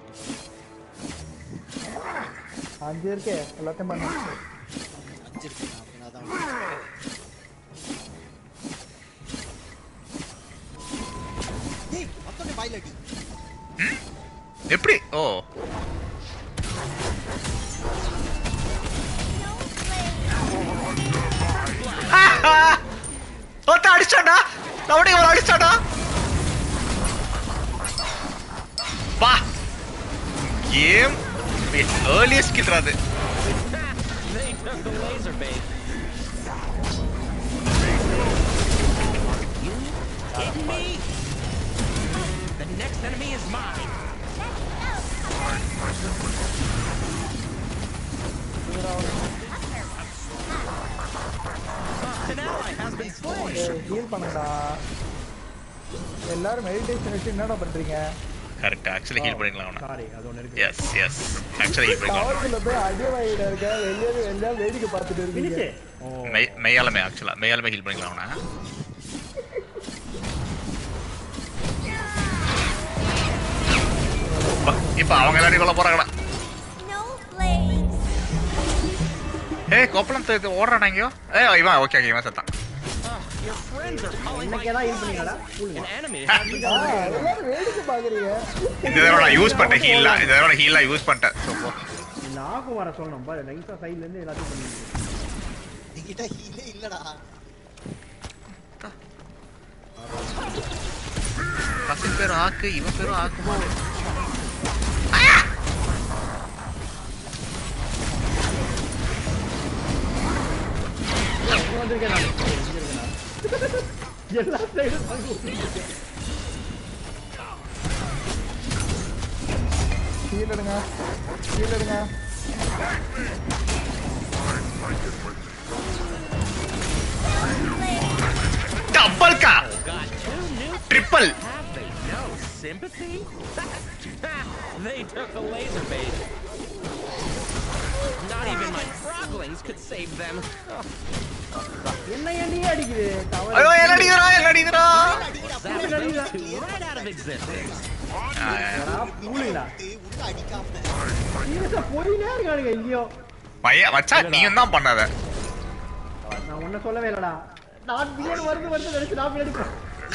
அஞ்சு இருக்கே எல்லாத்தையும் பண்ணு அஞ்சு இருக்கு அப்படின்னா தான் ஏய் மொத்தமே வாயிலடி எப்படி ஓ ஒருத்த அடிச்சாடா நம்மடி ஒரு அடிச்சாடா வா கேம் ஏர்லியஸ்ட் கில்றது They took the laser bait. You kidding me? The next enemy is mine. An ally has been slain. Heal பண்ணுடா எல்லாரும் மெடிடேஷன் வச்சு என்னடா பண்றீங்க கரெக்ட் ஆக்சுவலி ஹீல் பண்ணிக்கலாம் அவனை சாரி அது ஒன்று இருக்கு எஸ் எஸ் ஆக்சுவலி ஹீல் பண்ணிக்கலாம் டவருக்குள்ள போய் அடி வாங்கிட்டு இருக்க வெளியே வெளியே வேடிக்கை பார்த்துட்டு இருக்கீங்க ஃபினிஷ் ஓ மெய் மெய்யாலுமே ஆக்சுவலா மெய்யாலுமே ஹீல் பண்ணிக்கலாம் அவனை இப்ப- இப்ப அவங்க எல்லாரையும் கொல்ல போறாங்கடா Snowflakes. ஏய் கொப்பளம் தூக்கி ஓடுறானா எங்கேயோ ஏய் இவன் ஓகே ஓகே இவன் செத்தான் Your friends are calling my இன்னைக்கு ஏதாவது ஹீல் பண்ணீங்களா An enemy has been ஆ, எல்லாரும் வேடிக்கை பாக்குறீங்க இந்த தடவை நான் யூஸ் பண்ணிட்டேன் ஹீலா இந்த தடவை ஹீலா யூஸ் பண்ணிட்டேன் So, போ. இந்த ஆகும் வர சொல்லணும் பாரு நைஸா சைடுல இருந்து எல்லாத்தையும் பண்ணிருக்கீங்க என்கிட்ட ஹீலே இல்லடா கசின் பேரும் ஆக்கு இவன் பேரும் ஆக்குமோ இங்க வந்திருக்கேன் நான் இங்க இருக்கேன் நான் எல்லா சைடும் ஹீல் எடுங்க ஹீல் எடுங்க டபுள் கா got two new triple Have they no sympathy? they took the laser bait. Not even my froglings could save them. என்ன ஏன்டி அடிக்குது தவறு ஐயோ என்ன அடிக்கிறா என்ன அடிக்கிறா Savage those two right out of existence. மூலிங்களா உள்ள அடிக்காம சீரியஸா போயினே இருக்கானுங்க எங்கேயோ பையன் வச்சா நீயும் தான் பண்ணாத நான் ஒன்னும் சொல்லவே இல்லடா நான் பின்னாடி வருது வருது நினைச்சு நான் பின்னாடி போ-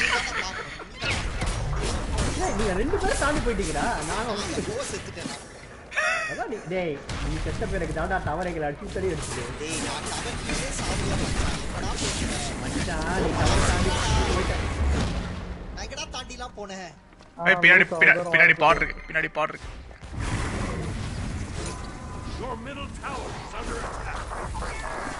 ஏய், நீங்க ரெண்டு பேரும் தாண்டி போயிட்டீங்கடா நான் வந்து- ஓ செத்துட்டேன் நான். அதான் நீ டேய் நீ செத்த பேருக்கு தாண்டா டவரைகளை அடிச்சு தடி அடிச்சுது டேய் நான் டவர்லயே சாவல எப்படா போனேன் மச்சான் நீ டவர் தாண்டி போயிட்ட நான் எங்கடா தாண்டிலாம் போனேன் ஏய், பின்னாடி பின்னாடி- பின்னாடி பாடு இருக்கு பின்னாடி பாடு இருக்கு Your middle tower is under attack.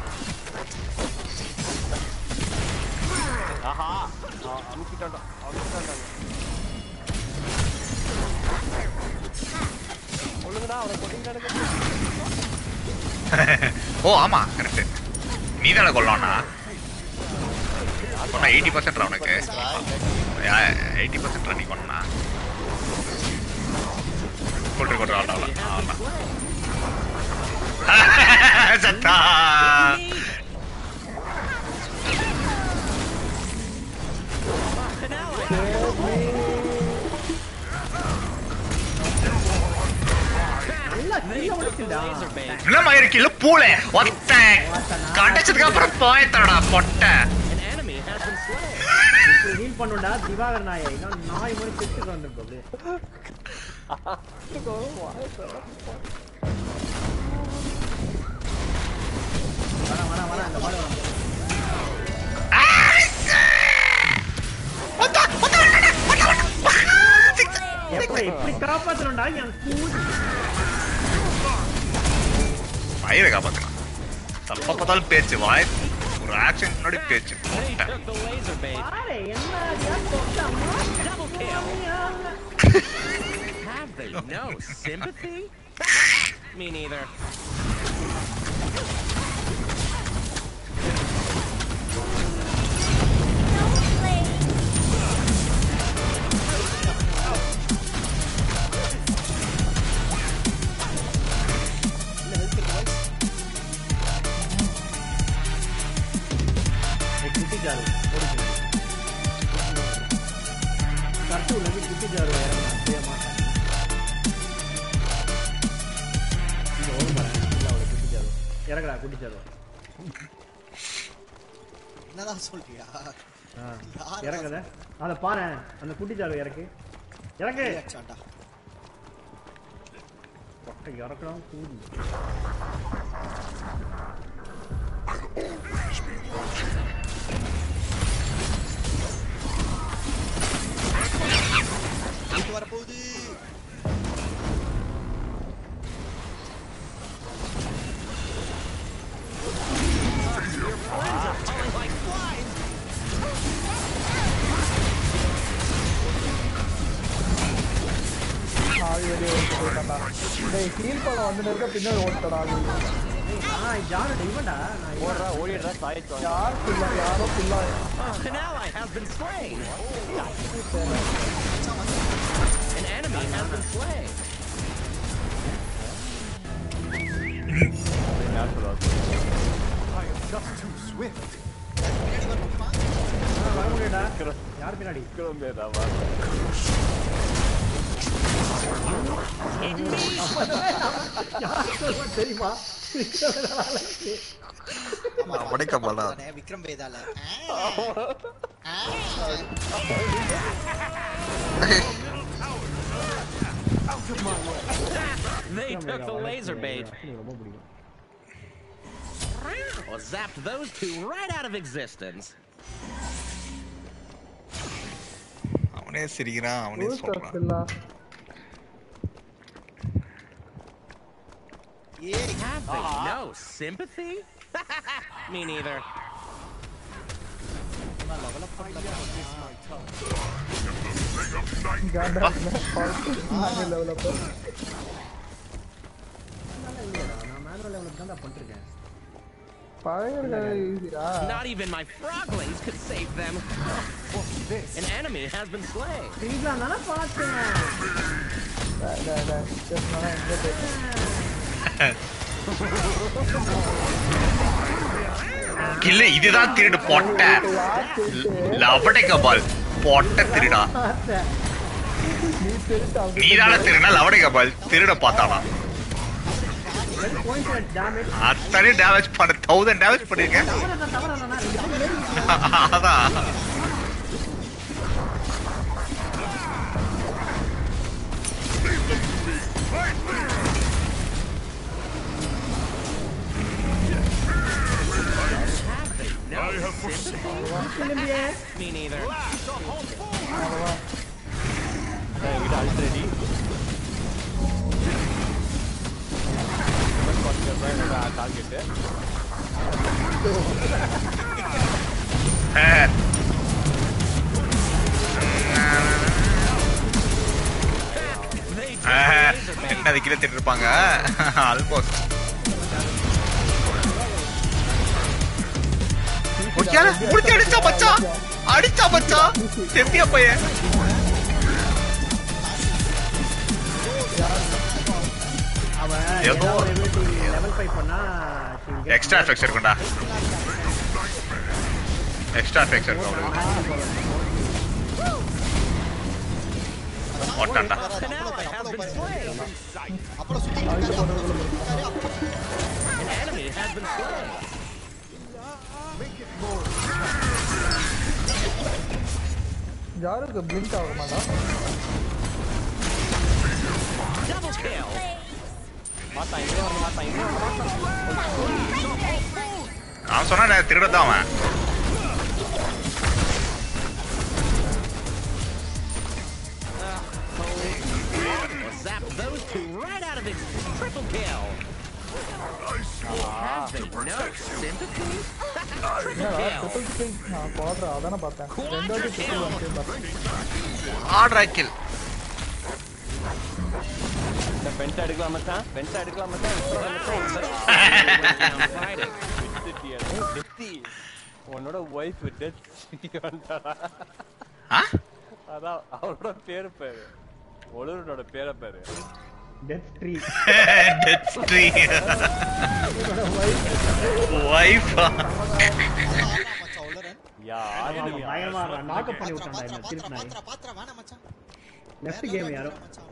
ஆஹா அ- அமுக்கிட்டான்டா அமுக்கிட்டான்டா ஒழுங்குடா அவனை கொட்டிட்டானுங்க ஓ ஆமா கரெக்ட் நீ தானே கொல்லணும்னா கொண்டா எயிட்டி பர்சன்ட் அவனுக்கு எயிட்டி பர்சன்ட் நீ கொண்டா கொண்டு கொண்டு ஆடா ஆடா சத்தா An ally. எல்லாம் They கீழே took the வந்துச்சுடா laser bait. என்னமா இருக்குல்ல பூளை ஒத்தன் கடைச்சதுக்கு அப்புறம் போயத்தடா பொட்டை An enemy has been slain. இப்படி ஹீல் பண்ணுடா திவாகர் நாயை இன்னும் நாய் மாதிரி செத்துட்டு வந்திருக்கோம் அப்படியே வரேன் வரேன் வரேன் அந்த மாதிரி வரேன் எப்படி எப்படி காப்பாத்தணும்டா என் கூடி வயிறை காப்பாத்தலாம் தப்ப பார்த்தாலும் பேச்சு வாய் ஒரு ஆக்ஷன் முன்னாடி பேச்சு They பொட்டை took the laser bait. பாரு என்ன அடியா தொட்டா Double kill. Have they no sympathy? Me neither. குட்டிச்சாரு கரெக்டு உள்ளது குட்டிச்சாரு இறங்க செய்ய மாட்டேன் இங்க ஓடும் பாரு இல்ல அவளை குட்டிச்சாரு இறங்கடா குட்டிச்சாரு என்னதான் சொல்றியா ஆ யார் இறங்குத அதை பாரு அந்த குட்டிச்சாரு இறக்கு இறக்கு சாண்டா ஒட்டை இறக்கலாம் கூடி போயிட்டு வரப்போகுது ஆவி வெளியே ஓட்டு போயிட்டான்டா டேய் ஹீல் பண்ண வந்து இருக்க பின்னாடி ஓட்டடா ஆவி ஆ ஜானட் இவன்டா நான் இவன். ஓடுறா ஓடிடுறா சாயிட்டு வாங்க யார் பில்லா யாரோ பில்லா An ally has been slain. An enemy has been slain. யார் சொல்லுவா பின்னாடி வரணுமா ஆ, வர முடியாடா யார் பின்னாடி கிளம்பியதா யார் சொல்லுவா தெரியுமா ஆமா, உடைக்க போலாம். தானே, விக்ரம் வேதால ஆ. ஆ. They took the laser bait. எனக்கு ரொம்ப பிடிக்கும் Well, zapped those two right out of existence. அவனே சிரிக்கிறான் அவனே சொல்றான் பில்லா ஏறி Have they no sympathy? Me neither. காண்டா நாங்க லெவல் அப் அதனால இல்லையாடா நான் மேனுவல் லெவலுக்கு தான் பண்ணிருக்கேன் பழைய ஈஸியா Not even my froglings could save them. An enemy has been slain. சரிங்களா நான் பார்த்தேன் எங்க போயிட்டு இல்ல இதுதான் திருடு பொட்டை லவடைக்க பால் பொட்டை திருடா பார்த்தேன் நீ திருட்டு நீதான திருடா லவடைக்க பால் திருட பார்த்தானா கோயின்சிடன்ட் டேமேஜ் அத்தனை டேமேஜ் பண்ண தௌசண்ட் டேமேஜ் பண்ணிருக்கேன் தவறா தவறா நான் ரெண்டு பேரும் ஏறி அதான் Have they no sympathy? கிளம்பியே Me neither. என்கிட்ட அல்ட் ரெடி என்னோட target They took the laser bait. என்ன கீழே திட்டு இருப்பாங்க ஆல்மோஸ்ட் முடிச்சு அடிச்சா பச்சா அடிச்சா பச்சா செம்பியா பையன் அவன் ஏதோ ஏதோ லெவல் ஃபைவ் பண்ணா she will get extra effects இருக்கும்டா எக்ஸ்ட்ரா எஃபெக்ட்ஸ் இருக்கும் அவனுக்கு ஓட்டான்டா An ally has been slain. அப்புறம் சுத்திட்டு இருக்காரு அப்புறம் சுத்திட்டு இருக்காரு அப்புறம் An enemy has been slain. யாருக்கு பிளிங்க் ஆக மாட்டா Double kill. மாத்தான் இங்கே வந்து மாத்தான் இங்கே வந்து மாத்தான் அவன் சொன்னா திருடத்தான் அவன் Well, zapped those two right out of its triple kill. Have they no sympathy? triple kill. Triple kill நான் போடுறேன் அதானே பார்த்தேன் ரெண்டாவது ட்ரிபிள் ஒன் டைம் பார்த்தேன் ஆர்டர் கில் இந்த பென்ட் எடுக்கலாம் மச்சான் பென்ட் எடுக்கலாம் மச்சான் Down fighting. டெத்தி உன்னோட ஒய்ஃப் டெத் ஆ அதான் அவளோட பேரு பேரு ஒழுரோட பேரை பேரு death tree death tree wife மச்சான் உள்ளரன் யாரு அவன் பயங்கரமா நாக்கப் பண்ணி பாத்ரா விட்டான்டா பாத்ரா இந்த பாத்ரா திருட்டு நாய் பாத்ரா பாத்ரா வேணாம் மச்சான் லெஃப்ட் கேம் யாரோ மச்சான்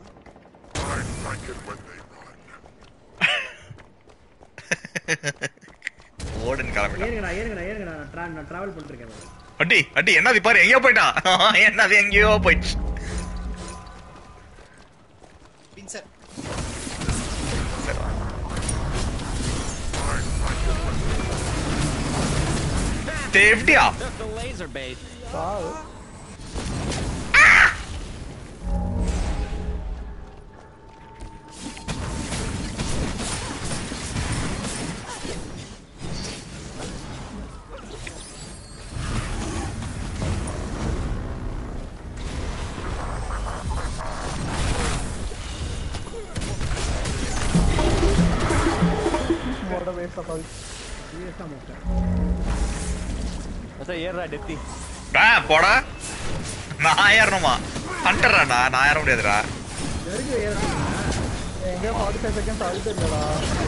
ஓடுன்னு கிளம்பிட்டான் ஏறுங்கடா ஏறுங்கடா ஏறுங்கடா நான் tra- நான் டிராவல் பண்ணிட்டு இருக்கேன் அடி அடி என்னது பாரு எங்கேயோ போயிட்டான் என்னது எங்கேயோ போயிடுச்சு பின்சர் சரி வா. டேய், எப்படியா Took the laser bait. சாவு போடவே மோஸ்டா சாரி சீரியஸா மோஸ்டா மச்சான் ஏறுடா டெத்தி டா போடா நான் ஏறணுமா ஹண்டர்டா நான் ஏற முடியாதுடா நெருங்கி ஏற எங்க ஃபார்ட்டி ஃபைவ் செகண்ட்ஸ் ஆகிட்டு இல்லடா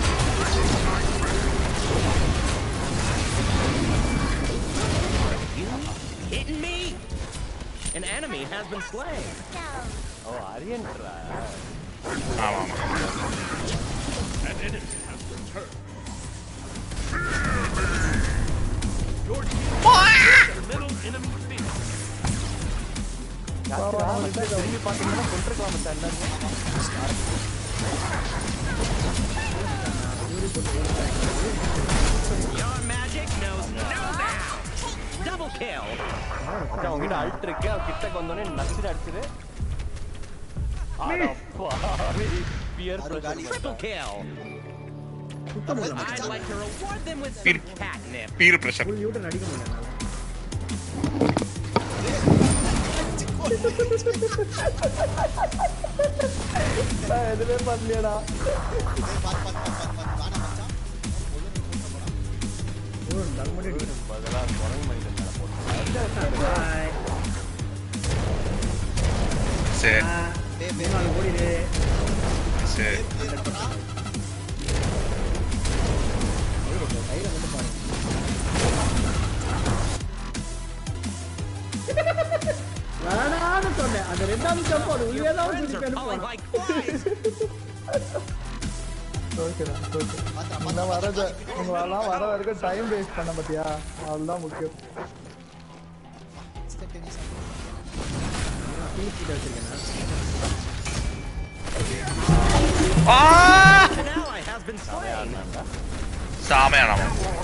Hitting me? An enemy has been slain. ஓ அரியன்ட்ரா ஆமா ஆமா An enemy has returned. Your team the middle enemy phoenix. யாருடா மச்சான் திரும்பி பாத்தீங்கன்னா கொண்டிருக்கலாம் மச்சான் எல்லாரும் Your magic knows no bounds. Double kill. மச்சான் உங்ககிட்ட அல்ட் இருக்கு அவ கிட்டக்கு வந்தோடனே நச்சுட்டு அடிச்சிரு அட பாவி பியர் அருகாளி. Triple kill. I'd like to reward them with some Peer- catnip. Peer pressure full யூட்டன் அடிக்க முடியல நான் எதுவுமே பண்ணலையடா பாத்து பாத்து பாத்து பாத்து வாடா மச்சான் ஒரு தர்மடி அடிக்கணும் பதிலா குரங்கு மனிதன் மேல போட்டு பாய் சரி டே பே மூணாவது ஓடிடு சரி கிளியர் பண்ணா கையில மட்டும் பாருங்க வேணான்னு சொன்னேன் அந்த ரெண்டாவது ஜம்ப் அது உள்ளே தான் Friends are falling வந்து like flies. ஓகேடா ஓகே பாத்தா இந்த வரது உங்களெல்லாம் வர வரைக்கும் டைம் வேஸ்ட் பண்ண பத்தியா அதுதான் முக்கியம் டென்னிஸ் கிட்ட வச்சிருக்கேன் ஆ An ally has been slain. சாமையான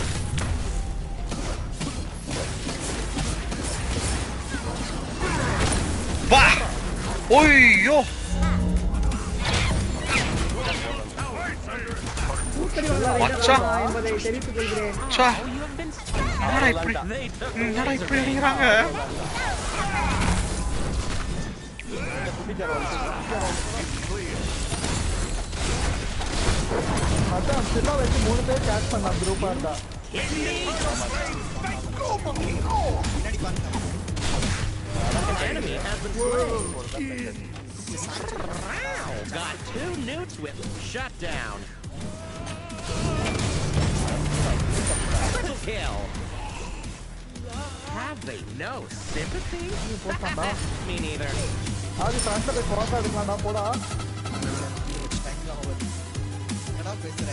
வா ஓய்யோ கூட்டணி வந்தா மச்சான். என்பதை தெரிவித்துக் கொள்கிறேன் சா You have been என்னடா இப்படி They took the என்னடா laser இப்படி beam. அடிக்கிறாங்க அதான் சின்ன வச்சு மூணு பேர் கேட்ச் பண்ணலாம் குரூப்பா இருந்தா பின்னாடி பாருங்க An enemy has been slain. Got two newts with shut down. Triple kill. Have they no sympathy? Me neither. அது ஃப்ரண்ட்ல போய் போட்டோ எடுக்கலாம்டா போடா டைம்ல ஓவர் என்னடா பேசுற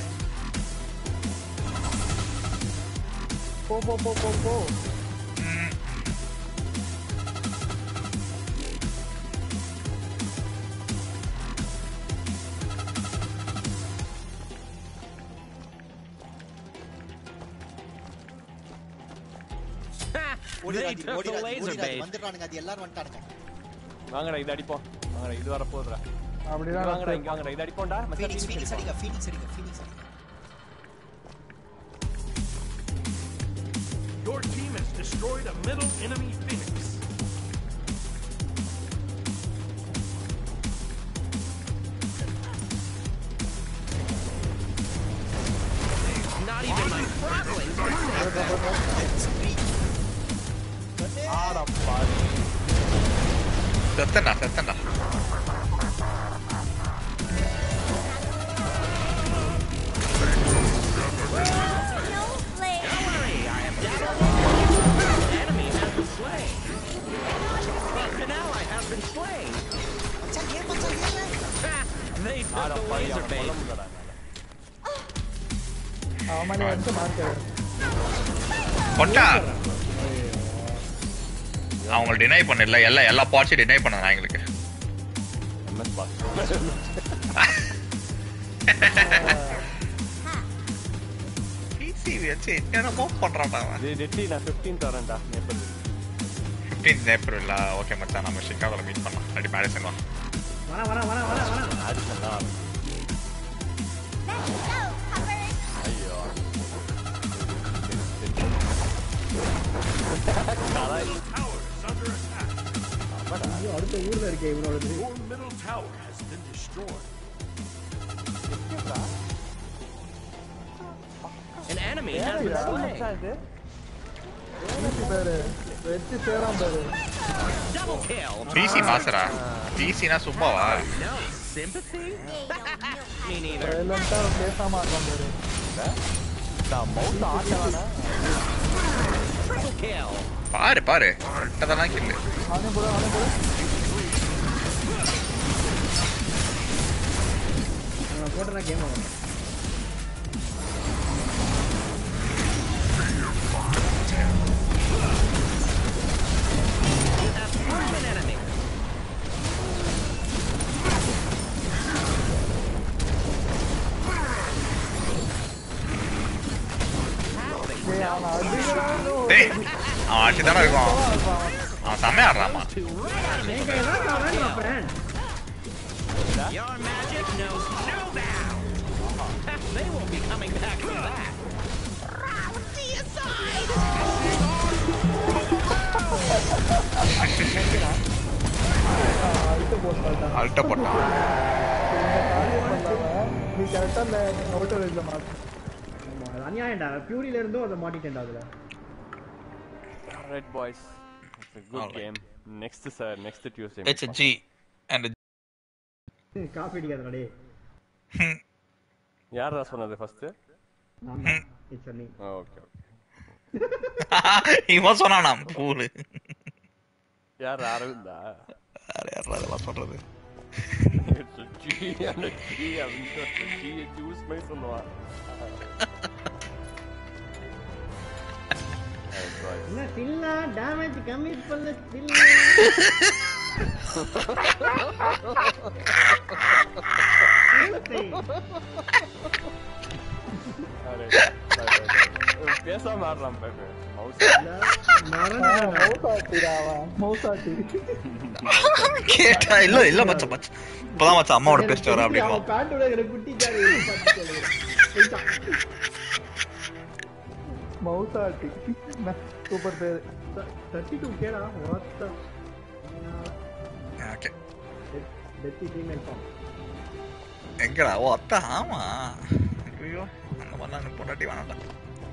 போ போ போ போ போ Ha! They ஓடிடாதி took the ஓடிடாதி laser ஓடிடாதி bait. வந்துட்டானுங்க அது எல்லாரும் வந்துட்டானுங்க வாங்கடா இது அடிப்போம் வாங்கடா இது வர போகுதுடா இங்க அப்படிதான் வாங்கடா இங்க வாங்கடா இது அடிப்போம்டா மச்சான் ஃபீனிக்ஸ் Phoenix ஃபீனிக்ஸ் அடிப்போம். அடிங்க ஃபீனிக்ஸ் அடிங்க ஃபீனிக்ஸ் அடிங்க Your team has destroyed a middle enemy phoenix. Not even my froglings are safe. ஆடா பாவி செத்தண்டா செத்தண்டா enemy has been slain. An ally has been slain. மச்சான் ஏன் மச்சான் ஏன் Ha! They took ஆடா the பாவி laser அவன் bait. கொல்ல முடியலடா என்னால. அவன் மேலே வந்து மார்க் கொட்டா அவங்க டினை பண்ணல எல்லா எல்லா பார்ட்ஸையும் டினை பண்ணாங்க எங்களுக்கு MS பாஸ் பிசி வச்சு என்னென்னமோ பண்றான்டா அவன் இது டெட்டி நான் 15 தரேன்டா ஏப்ரல் 15th ஏப்ரல் ஓகே மச்சான் நம்ம சிக்காகோல மீட் பண்ணலாம் அப்படி மேடிசன் வா வர வர வர வர வர ஆடிஷன்லாம் ஐயோ Tower is under attack. ஐயோ அடுத்த ஊர்ல இருக்கே இவனோடது Your middle tower has been destroyed. An enemy has been slain. Easy பேரு வெச்சு சேராம் பேரு Double kill. பிசி மாசரா பிசினா சும்மாவா No sympathy? Me neither. சைலண்டா பேசாம இருக்கான் பேரு நான் மவுண்ட் ஆட்டலானா Triple kill. பாரு பாரு விட்டதெல்லாம் கில்லு அவனே போட அவனே போட நான் போட்டேன்னா கேம் ஆகும் You have slain an enemy. டேய் அவன் அடிக்கிறானோ டேய் அவன் அடிச்சு தானே இருக்கும் அவன் செம்மையா ஆடுறாமா எங்க ஏதாவது அவன் நான் friend. Your magic knows no bounds. They won't be coming back from that. அழுத்த போட்டான் அல்ட்ட போட்டான் நீ கரெக்டா அந்த அவுட்டர் ரேஞ்சில மாத்து ஆமா, அது அநியாயம்டா பியூரில இருந்தும் அதை மாட்டிட்டேன்டா அதுல Alright boys. It's a good Alright. game. Next sir, next Tuesday. It's a G and a coffee அடிக்காதடா டேய் யாரா சொன்னது ஃபர்ஸ்ட் இட்ஸ் நீ ஓகே ஓகே இவன் சொன்னானாம் பூலு யார் அரவிந்தா யார் யார் அதெல்லாம் சொல்றது It's a G and a G அப்படின்னு சொல்லிட்டு G ஜூஸ் மாதிரி சொல்லுவான் Alright, boys. என்ன சில்லா டேமேஜ் கம்மி பண்ணல Alright, bye, bye, bye. பேசாம ஆடுறான் பாரு மவுஸ் மௌசாட்டிடா அவன் மௌசாட்டி கேட்டா இல்ல இல்ல மச்சான் மச்சான் இப்பதான் மச்சான் அம்மாவோட பேசிட்டு வரேன் அப்படின்னு பேண்டோட எனக்கு குட்டி காரி மௌசாட்டி சூப்பர் பேரு தேர்ட்டி டூ கேடா வாத்த ஓகே டெத்தி ஃபீமேல் ஃபார்ம் எங்கடா ஓ அத்தா ஆமா ஐயோ அந்த மாதிரிலாம் எனக்கு பொண்டாட்டி வேணாம்டா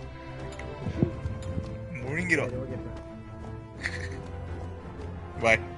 முழுங்கிரும் ஓகே சார் பாய்